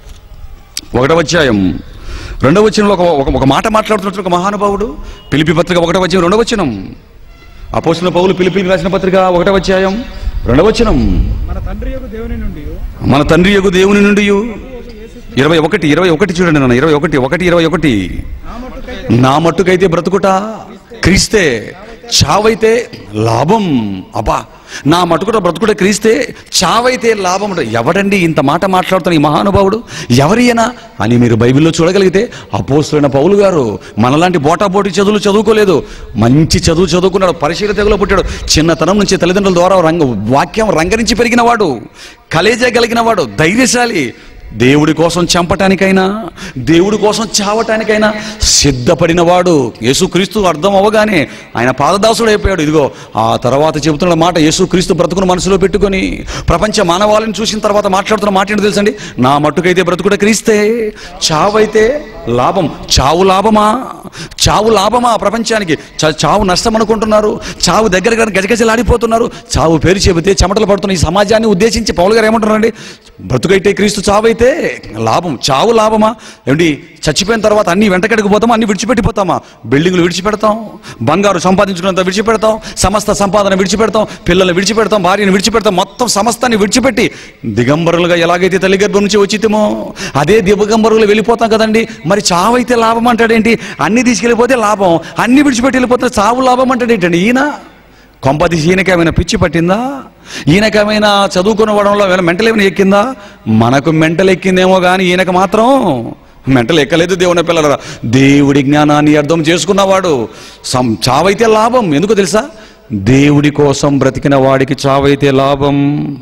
Speaker 1: ఒకటవ అధ్యాయం రెండవ వచనంలో ఒక ఒక- ఒక మాట మాట్లాడుతున్నట్టు ఒక మహానుభావుడు పిలిపి పత్రిక ఒకటవ అధ్యాయం రెండవ వచనం అపోసిన పౌలు పిలిపిలికి రాసిన పత్రిక ఒకటవ అధ్యాయం రెండవ వచనం
Speaker 2: మన తండ్రి యొక్క దేవుని నుండి
Speaker 1: మన తండ్రి యొక్క దేవుని నుండి ఇరవై ఒకటి ఇరవై ఒకటి చూడండి నాన్న ఇరవై ఒకటి ఒకటి ఇరవై ఒకటి
Speaker 2: నా మట్టుకై
Speaker 1: నా మట్టుకైతే బ్రతుకుట క్రీస్తే చావైతే లాభం అబ్బా నా మటుకుట బ్రతుకుట క్రీస్తే చావైతే లాభం ఉంటుంది. ఎవడండి ఇంత మాట మాట్లాడుతున్న ఈ మహానుభావుడు ఎవరియనా అని మీరు బైబిల్లో చూడగలిగితే అపోస్తులైన పౌలు గారు మనలాంటి బోటాబోటి చదువులు చదువుకోలేదు మంచి చదువు చదువుకున్నాడు పరిశీల తెగులో పుట్టాడు చిన్నతనం నుంచి తల్లిదండ్రుల ద్వారా రంగ వాక్యం రంగరించి పెరిగిన వాడు కలేజా కలిగిన వాడు ధైర్యశాలి దేవుడి కోసం చంపటానికైనా దేవుడి కోసం చావటానికైనా సిద్ధపడిన వాడు యేసుక్రీస్తు అర్థం అవ్వగానే ఆయన పాదదాసుడు అయిపోయాడు ఇదిగో ఆ తర్వాత చెబుతున్న మాట యేసుక్రీస్తు బ్రతుకును మనసులో పెట్టుకొని ప్రపంచ మానవాళిని చూసిన తర్వాత మాట్లాడుతున్న మాట ఏంటో తెలుసండి నా మట్టుకైతే బ్రతుకుడ క్రీస్తే చావైతే లాభం చావు లాభమా చావు లాభమా ప్రపంచానికి చ- చావు నష్టం అనుకుంటున్నారు చావు దగ్గర గజగజలాడిపోతున్నారు చావు పేరు చెబితే చెమటలు పడుతున్న ఈ సమాజాన్ని ఉద్దేశించి పౌలు గారు ఏమంటున్నారండి బ్రతుకైతే క్రీస్తు చావైతే లాభం చావు లాభమా ఏమిటి చచ్చిపోయిన తర్వాత అన్ని వెంటకడికి పోతామా అన్ని విడిచిపెట్టిపోతామా బిల్డింగ్లు విడిచిపెడతాం బంగారు సంపాదించుకున్నంత విడిచిపెడతాం సమస్త సంపాదన విడిచిపెడతాం పిల్లల్ని విడిచిపెడతాం భార్యను విడిచిపెడతాం మొత్తం సమస్తాన్ని విడిచిపెట్టి దిగంబరులుగా ఎలాగైతే తల్లి గర్భం నుంచి వచ్చితేమో అదే దిగంబరులు వెళ్ళిపోతాం కదండి మరి చావు అయితే లాభం అంటాడేంటి అన్ని తీసుకెళ్ళిపోతే లాభం అన్ని విడిచిపెట్టి వెళ్ళిపోతే చావు లాభం అంటాడేంటండి ఈయన కొంపదీసి ఈయనకేమైనా పిచ్చి పట్టిందా ఈయనకేమైనా చదువుకున్న వాడంలో ఏమైనా మెంటల్ ఏమైనా ఎక్కిందా మనకు మెంటల్ ఎక్కిందేమో కానీ ఈయనకు మాత్రం మెంటల్ ఎక్కలేదు దేవుని పిల్లల దేవుడి జ్ఞానాన్ని అర్థం చేసుకున్నవాడు సం చావైతే లాభం ఎందుకో తెలుసా దేవుడి కోసం బ్రతికిన వాడికి చావైతే లాభం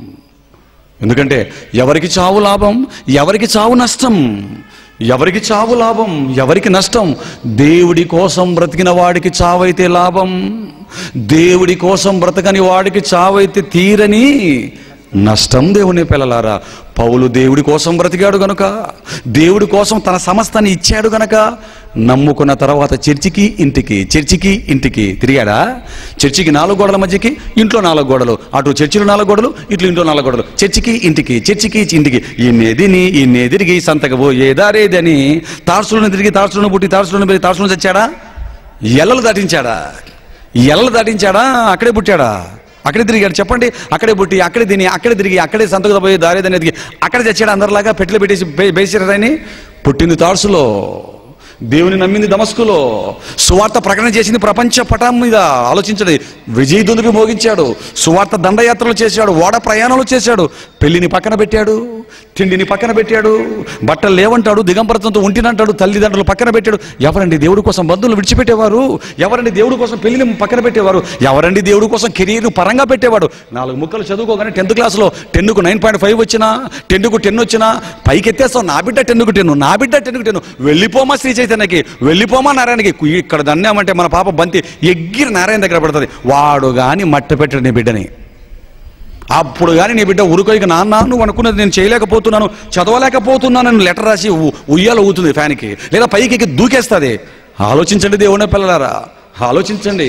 Speaker 1: ఎందుకంటే ఎవరికి చావు లాభం ఎవరికి చావు నష్టం ఎవరికి చావు లాభం ఎవరికి నష్టం దేవుడి కోసం బ్రతికిన వాడికి చావైతే లాభం దేవుడి కోసం బ్రతకని వాడికి చావైతే తీరని నష్టం దేవుని పిల్లలారా పౌలు దేవుడి కోసం బ్రతికాడు గనుక దేవుడి కోసం తన సమస్తాన్ని ఇచ్చాడు గనక నమ్ముకున్న తర్వాత చర్చికి ఇంటికి చర్చికి ఇంటికి తిరిగాడా చర్చికి నాలుగు గోడల మధ్యకి ఇంట్లో నాలుగు గోడలు అటు చర్చిలో నాలుగు గోడలు ఇట్లు ఇంట్లో నాలుగు గోడలు చర్చికి ఇంటికి చర్చికి ఇంటికి ఈ నెదిని ఈ నెదిరిగి సంతకబో ఏదారేదని తార్సులను తిరిగి తార్సులను పుట్టి తార్సులను పెరిగి తార్సులను చచ్చాడా ఎల్లలు దాటించాడా ఎల్లలు దాటించాడా అక్కడే పుట్టాడా అక్కడే తిరిగాడు చెప్పండి అక్కడే పుట్టి అక్కడే తిని అక్కడే తిరిగి అక్కడే సంతకు పోయి దారి అనేది అక్కడే చచ్చాడు అందరిలాగా పెట్టెలు పెట్టేసి బే- బేసిరారని పుట్టింది తార్సులో దేవుని నమ్మింది దమస్కులో సువార్త ప్రకటన చేసింది ప్రపంచ పటం మీద ఆలోచించండి విజయ దుందుకు మోగించాడు సువార్త దండయాత్రలు చేశాడు ఓడ ప్రయాణాలు చేశాడు పెళ్లిని పక్కన పెట్టాడు తిండిని పక్కన పెట్టాడు బట్టలు లేవంటాడు దిగంబరతంతో ఉంటినంటాడు తల్లిదండ్రులు పక్కన పెట్టాడు ఎవరండి దేవుడి కోసం బంధువులు విడిచిపెట్టేవారు ఎవరండి దేవుడి కోసం పెళ్లిని పక్కన పెట్టేవారు ఎవరండి దేవుడి కోసం కెరీర్ పరంగా పెట్టేవాడు నాలుగు ముక్కలు చదువుకోగానే టెన్త్ క్లాస్లో టెన్నుకు నైన్ పాయింట్ ఫైవ్ వచ్చినా టెన్నుకు టెన్ వచ్చినా పైకి ఎత్తేస్తావు నా బిడ్డ టెన్నుకు టెన్ను నా బిడ్డ టెన్నుకు టెన్ను వెళ్ళిపోమా శ్రీ చైతన్యకి వెళ్ళిపోమా నారాయణకి కు- ఇక్కడ దన్నామంటే మన పాప బంతి ఎగ్గిరి నారాయణ దగ్గర పడుతుంది వాడు గాని మట్టి పెట్టడు నీ బిడ్డని అప్పుడు కానీ నీ బిడ్డ ఉరుకోయిక నాన్న నువ్వు అనుకున్నది నేను చేయలేకపోతున్నాను చదవలేకపోతున్నాను లెటర్ రాసి ఉ- ఉయ్యాల ఊతుంది ఫ్యాన్కి లేదా పైకి ఎక్కి దూకేస్తుంది ఆలోచించండి దేవుని పిల్లలారా ఆలోచించండి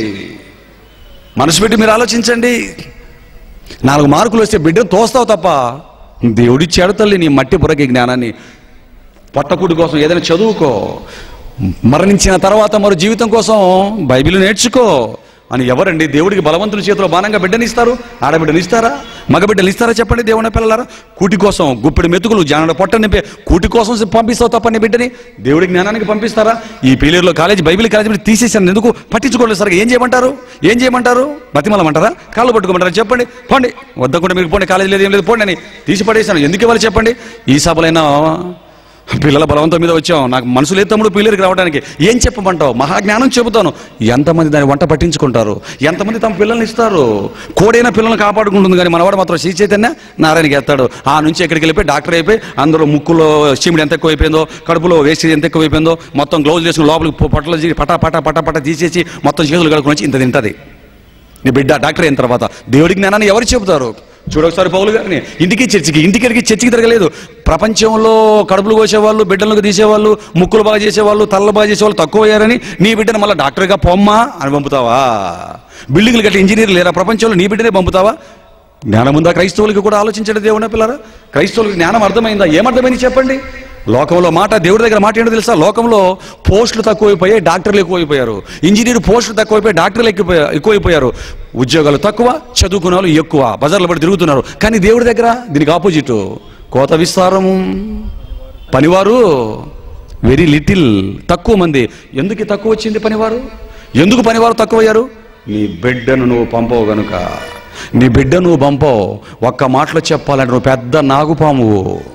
Speaker 1: మనసు పెట్టి మీరు ఆలోచించండి నాలుగు మార్కులు వస్తే బిడ్డను తోస్తావు తప్ప దేవుడిచ్చాడు తల్లి నీ మట్టి బుర్రకి జ్ఞానాన్ని పొట్టకూటి కోసం ఏదైనా చదువుకో మరణించిన తర్వాత మరో జీవితం కోసం బైబిల్ నేర్చుకో అని ఎవరండి దేవుడికి బలవంతుని చేతిలో బాణంగా బిడ్డనిస్తారు ఆడబిడ్డని ఇస్తారా మగబిడ్డలు ఇస్తారా చెప్పండి దేవుని పిల్లలారా కూటి కోసం గుప్పిడి మెతుకులు జానడ పొట్ట నింపే కూటి కోసం పంపిస్తావు తప్ప నీ బిడ్డని దేవుడి జ్ఞానానికి పంపిస్తారా ఈ పీలేరులో కాలేజీ బైబిల్ కాలేజీ మీరు తీసేసాను ఎందుకు పట్టించుకోలేదు సార్ ఏం చేయమంటారు ఏం చేయమంటారు బతిమలమంటారా కాళ్ళు పట్టుకోమంటారా చెప్పండి పోండి వద్దకుండా మీరు పోండి కాలేజీ లేదు ఏం లేదు పోండి అని తీసి పడేసాను ఎందుకు ఇవ్వాలి చెప్పండి ఈ సభలైనా పిల్లల బలవంతం మీద వచ్చాం నాకు మనసు లేదు తమ్ముడు పిల్లలకి రావడానికి ఏం చెప్పమంటావు మహాజ్ఞానం చెబుతాను ఎంతమంది దాన్ని వంట పట్టించుకుంటారు ఎంతమంది తమ పిల్లల్ని ఇస్తారు కోడైన పిల్లల్ని కాపాడుకుంటుంది కానీ మనవాడు మాత్రం శ్రీ చైతన్య నారాయణకి ఎత్తాడు ఆ నుంచి ఎక్కడికి వెళ్ళిపోయి డాక్టర్ అయిపోయి అందులో ముక్కులో చీమిడి ఎంత ఎక్కువ అయిపోయిందో కడుపులో వేస్ట్ ఎంత ఎక్కువ అయిపోయిందో మొత్తం గ్లౌజ్ చేసుకుని లోపలికి పొ- పొట్టలు తీసి పటా పటా పటా పటా తీసేసి మొత్తం చేతులు కడుకుని వచ్చి ఇంత తింటది నీ బిడ్డ డాక్టర్ అయిన తర్వాత దేవుడి జ్ఞానాన్ని ఎవరు చెబుతారు చూడొకసారి పౌలు గారిని ఇంటికి చర్చికి ఇంటికి వెళ్ళి చర్చికి తిరగలేదు ప్రపంచంలో కడుపులు కోసేవాళ్ళు బిడ్డలకు తీసేవాళ్ళు ముక్కులు బాగా చేసేవాళ్ళు తలలు బాగా చేసేవాళ్ళు తక్కువ అయ్యారని నీ బిడ్డను మళ్ళీ డాక్టర్గా పొమ్మా అని పంపుతావా బిల్డింగ్లు గట్టి ఇంజనీర్ లేరా ప్రపంచంలో నీ బిడ్డనే పంపుతావా జ్ఞానం ఉందా క్రైస్తవులకి కూడా ఆలోచించండి దేవుని పిల్లరా క్రైస్తవులకి జ్ఞానం అర్థమైందా ఏమర్థమైంది చెప్పండి లోకంలో మాట దేవుడి దగ్గర మాట ఏంటో తెలుసా లోకంలో పోస్టులు తక్కువైపోయాయి డాక్టర్లు ఎక్కువైపోయారు ఇంజనీర్ పోస్టులు తక్కువైపోయి డాక్టర్లు ఎక్కువ ఎక్కువైపోయారు ఉద్యోగాలు తక్కువ చదువుకున్న వాళ్ళు ఎక్కువ బజార్లో పడి తిరుగుతున్నారు కానీ దేవుడి దగ్గర దీనికి ఆపోజిట్ కోత విస్తారము పనివారు వెరీ లిటిల్ తక్కువ మంది ఎందుకు ఈ తక్కువ వచ్చింది పనివారు ఎందుకు పనివారు తక్కువయ్యారు నీ బిడ్డను నువ్వు పంపవు గనుక నీ బిడ్డ నువ్వు పంపవు ఒక్క మాటలో చెప్పాలంటే నువ్వు పెద్ద నాగుపామువు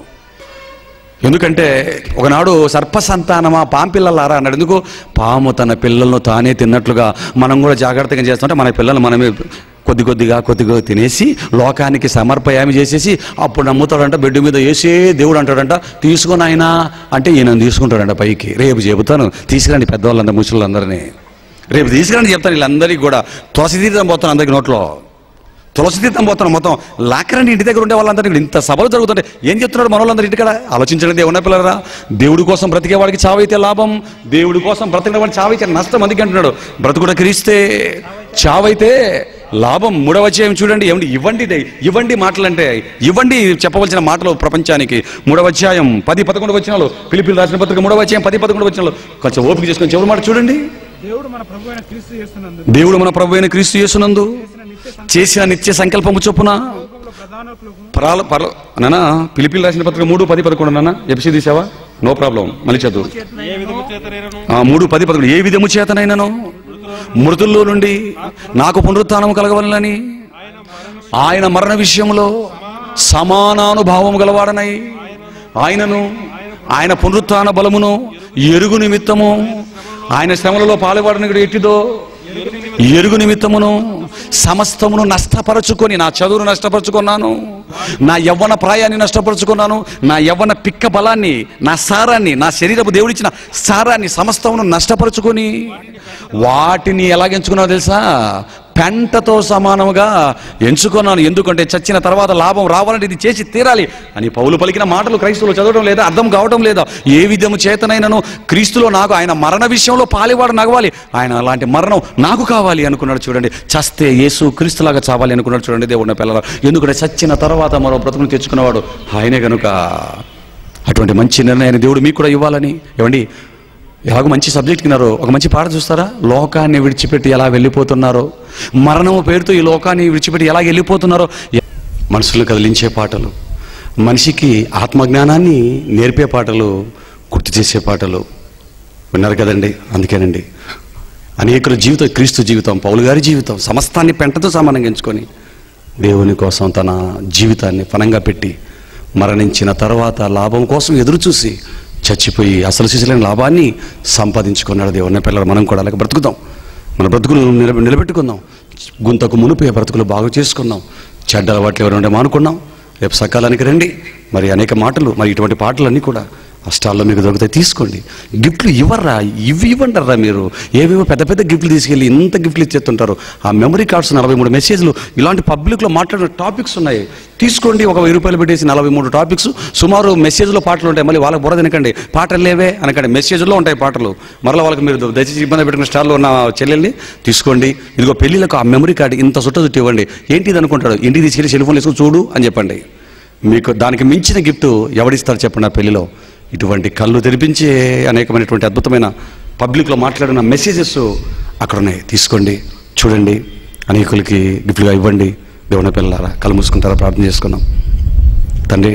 Speaker 1: ఎందుకంటే ఒకనాడు సర్పసంతానమా పాంపిల్లలారా అన్నాడు ఎందుకు పాము తన పిల్లలను తానే తిన్నట్లుగా మనం కూడా జాగ్రత్తగా చేస్తుంటే మన పిల్లలు మనమే కొద్ది కొద్దిగా కొద్దిగా తినేసి లోకానికి సమర్పయామి చేసేసి అప్పుడు నమ్ముతాడంట బెడ్ మీద వేసే దేవుడు అంటాడంట తీసుకొని ఆయన అంటే ఈయన తీసుకుంటాడంట పైకి రేపు చెబుతాను తీసుకురండి పెద్దవాళ్ళందరూ ముసళ్ళందరినీ రేపు తీసుకురండి చెప్తాను వీళ్ళందరికీ కూడా తులసి తీర్థం పోతాను అందరికి నోట్లో తులసి తీర్థం పోతున్నాం మొత్తం లాక్కరండి ఇంటి దగ్గర ఉండే వాళ్ళందరినీ ఇక్కడ ఇంత సభలు జరుగుతుంటే ఏం చెప్తున్నారు మన వాళ్ళందరూ ఇంటికాడ ఆలోచించండి దేవుని పిల్లరా దేవుడి కోసం బ్రతికే వాడికి చావైతే లాభం దేవుడి కోసం బ్రతికిన వాడికి చావైతే నష్టం అందుకే అంటున్నాడు బ్రతుకుడ క్రీస్తే చావైతే లాభం మూడవ అధ్యాయం చూడండి ఏమండి ఇవ్వండి దే- ఇవ్వండి మాటలంటే ఇవ్వండి చెప్పవలసిన మాటలు ప్రపంచానికి మూడవ అధ్యాయం పది పదకొండు వచ్చినాలు పిలిపిలు రాసిన పత్రిక మూడవ అధ్యాయం పది పదకొండు వచ్చినాలు కొంచెం ఓపిక చేసుకొని చివరి మాట చూడండి
Speaker 2: దేవుడు మన ప్రభు అయిన క్రీస్తు చేస్తున్నందు
Speaker 1: దేవుడు మన ప్రభు అయిన క్రీస్తు యేసునందు
Speaker 2: చేసిన నిత్య
Speaker 1: చేసిన నిత్య సంకల్పము చొప్పున
Speaker 2: సంకల్పంలో ప్రధానకులకు
Speaker 1: పరాల పర నానా పిలిపిలు రాసిన పత్రిక మూడు పది పదకొండు నాన్న ఎపిసి తీసావా నో ప్రాబ్లం మళ్ళీ చదువు
Speaker 2: ఏ విధము చేతనైనను
Speaker 1: ఆ, మూడు పది పదకొండు ఏ విధము చేతనైనను మృతుల్లో నుండి నాకు పునరుత్థానం కలగవలనని ఆయన మరణ విషయంలో సమానానుభావం గలవాడనై ఆయనను ఆయన పునరుత్థాన బలమును ఎరుగు నిమిత్తము ఆయన శ్రమలలో పాలువాడని ఎట్టిదో ఎరుగు నిమిత్తమును సమస్తమును నష్టపరచుకొని నా చదువును నష్టపరచుకున్నాను నా యవ్వన ప్రాయాన్ని నష్టపరుచుకున్నాను నా యవ్వన పిక్క బలాన్ని నా సారాన్ని నా శరీరపు దేవుడిచ్చిన సారాన్ని సమస్తమును నష్టపరుచుకొని వాటిని ఎలాగెంచుకున్నావు తెలుసా పెంటతో సమానముగా ఎంచుకున్నాను ఎందుకంటే చచ్చిన తర్వాత లాభం రావాలంటే ఇది చేసి తీరాలి అని పౌలు పలికిన మాటలు క్రైస్తవులు చదవడం లేదా అర్థం కావడం లేదా ఏ విధము చేతనైనను క్రీస్తులో నాకు ఆయన మరణ విషయంలో పాలివాడు నగవాలి ఆయన అలాంటి మరణం నాకు కావాలి అనుకున్నాడు చూడండి చస్తే యేసు క్రీస్తులాగా చావాలి అనుకున్నాడు చూడండి దేవుడిన పిల్లలు ఎందుకంటే చచ్చిన తర్వాత మరో బ్రతుకును తెచ్చుకున్నవాడు ఆయనే కనుక అటువంటి మంచి నిర్ణయాన్ని దేవుడు మీకు కూడా ఇవ్వాలని ఏమండి ఎలాగో మంచి సబ్జెక్ట్ విన్నారో ఒక మంచి పాట చూస్తారా లోకాన్ని విడిచిపెట్టి ఎలా వెళ్ళిపోతున్నారో మరణము పేరుతో ఈ లోకాన్ని విడిచిపెట్టి ఎలా వెళ్ళిపోతున్నారో మనసులు కదిలించే పాటలు మనిషికి ఆత్మజ్ఞానాన్ని నేర్పే పాటలు గుర్తు చేసే పాటలు విన్నారు కదండి అందుకేనండి అనేకుల జీవితం క్రీస్తు జీవితం పౌలు గారి జీవితం సమస్తాన్ని పెంటతో సమానంగా ఎంచుకొని దేవుని కోసం తన జీవితాన్ని పనంగా పెట్టి మరణించిన తర్వాత లాభం కోసం ఎదురు చూసి చచ్చిపోయి అసలు శిశులైన లాభాన్ని సంపాదించుకున్నాడు దేవుని పిల్లలు మనం కూడా అలాగే బ్రతుకుదాం మన బ్రతుకులు నిలబె నిలబెట్టుకుందాం గుంతకు మునిపే బ్రతుకులు బాగు చేసుకుందాం చెడ్డ అలవాట్లు ఎవరు ఉండే మానుకున్నాం రేపు సకాలానికి రండి మరి అనేక మాటలు మరి ఇటువంటి పాటలన్నీ కూడా అష్టాల్లో మీకు దొరికితే తీసుకోండి గిఫ్ట్లు ఇవ్వరా ఇవి ఇవ్వంటారా మీరు ఏవేవో పెద్ద పెద్ద గిఫ్ట్లు తీసుకెళ్ళి ఇంత గిఫ్ట్లు ఇచ్చేస్తుంటారు ఆ మెమరీ కార్డ్స్ నలభై మూడు మెసేజ్లు ఇలాంటి పబ్లిక్లో మాట్లాడిన టాపిక్స్ ఉన్నాయి తీసుకోండి ఒక వెయ్యి రూపాయలు పెట్టేసి నలభై మూడు టాపిక్స్ సుమారు మెసేజ్లో పాటలు ఉంటాయి మళ్ళీ వాళ్ళకి బుర్ర తినకండి పాటలు లేవే అనకండి మెసేజ్లో ఉంటాయి పాటలు మరలా వాళ్ళకి మీరు దయచేసి ఇబ్బంది పెట్టిన స్టార్లో ఉన్న చెల్లెల్ని తీసుకోండి ఇదిగో పెళ్ళిళ్ళకు ఆ మెమరీ కార్డు ఇంత చుట్ట చుట్టూ ఇవ్వండి ఏంటి ఇది అనుకుంటాడు ఇంటికి తీసుకెళ్ళి సెల్ ఫోన్ వేసుకుని చూడు అని చెప్పండి మీకు దానికి మించిన గిఫ్ట్ ఎవడిస్తారు చెప్పండి ఆ పెళ్లిలో ఇటువంటి కళ్ళు తెరిపించే అనేకమైనటువంటి అద్భుతమైన పబ్లిక్లో మాట్లాడిన మెసేజెస్ అక్కడ ఉన్నాయి తీసుకోండి చూడండి అనేకులకి గిఫ్ట్గా ఇవ్వండి దేవుని పిల్లలారా కళ్ళు మూసుకుంటారా ప్రార్థన చేసుకున్నాం తండ్రి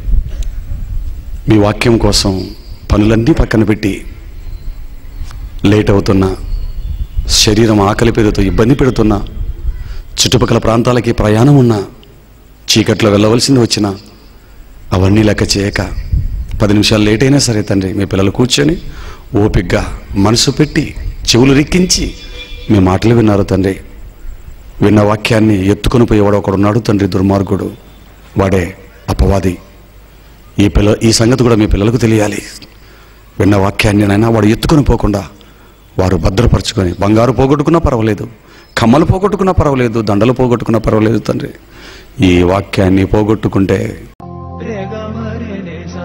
Speaker 1: మీ వాక్యం కోసం పనులన్నీ పక్కన పెట్టి లేట్ అవుతున్నా శరీరం ఆకలి పెరుగుతూ ఇబ్బంది పెడుతున్నా చుట్టుపక్కల ప్రాంతాలకి ప్రయాణం ఉన్నా చీకట్లో వెళ్ళవలసింది వచ్చినా అవన్నీ లెక్క చేయక పది నిమిషాలు లేట్ అయినా సరే తండ్రి మీ పిల్లలు కూర్చొని ఓపిగ్గా మనసు పెట్టి చెవులు రిక్కించి మీ మాటలు విన్నారు తండ్రి విన్న వాక్యాన్ని ఎత్తుకొని పోయేవాడు ఒకడు ఉన్నాడు తండ్రి దుర్మార్గుడు వాడే అపవాది ఈ పిల్ల ఈ సంగతి కూడా మీ పిల్లలకు తెలియాలి విన్న వాక్యాన్ని నైనా వాడు ఎత్తుకొని పోకుండా వారు భద్రపరచుకొని బంగారు పోగొట్టుకున్నా పర్వాలేదు కమ్మలు పోగొట్టుకున్నా పర్వాలేదు దండలు పోగొట్టుకున్నా పర్వాలేదు తండ్రి ఈ వాక్యాన్ని పోగొట్టుకుంటే
Speaker 4: Rega mare ne sa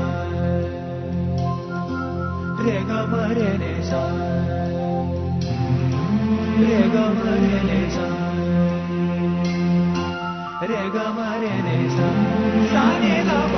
Speaker 4: Rega mare ne sa Rega mare ne sa Rega mare ne sa Sa ne da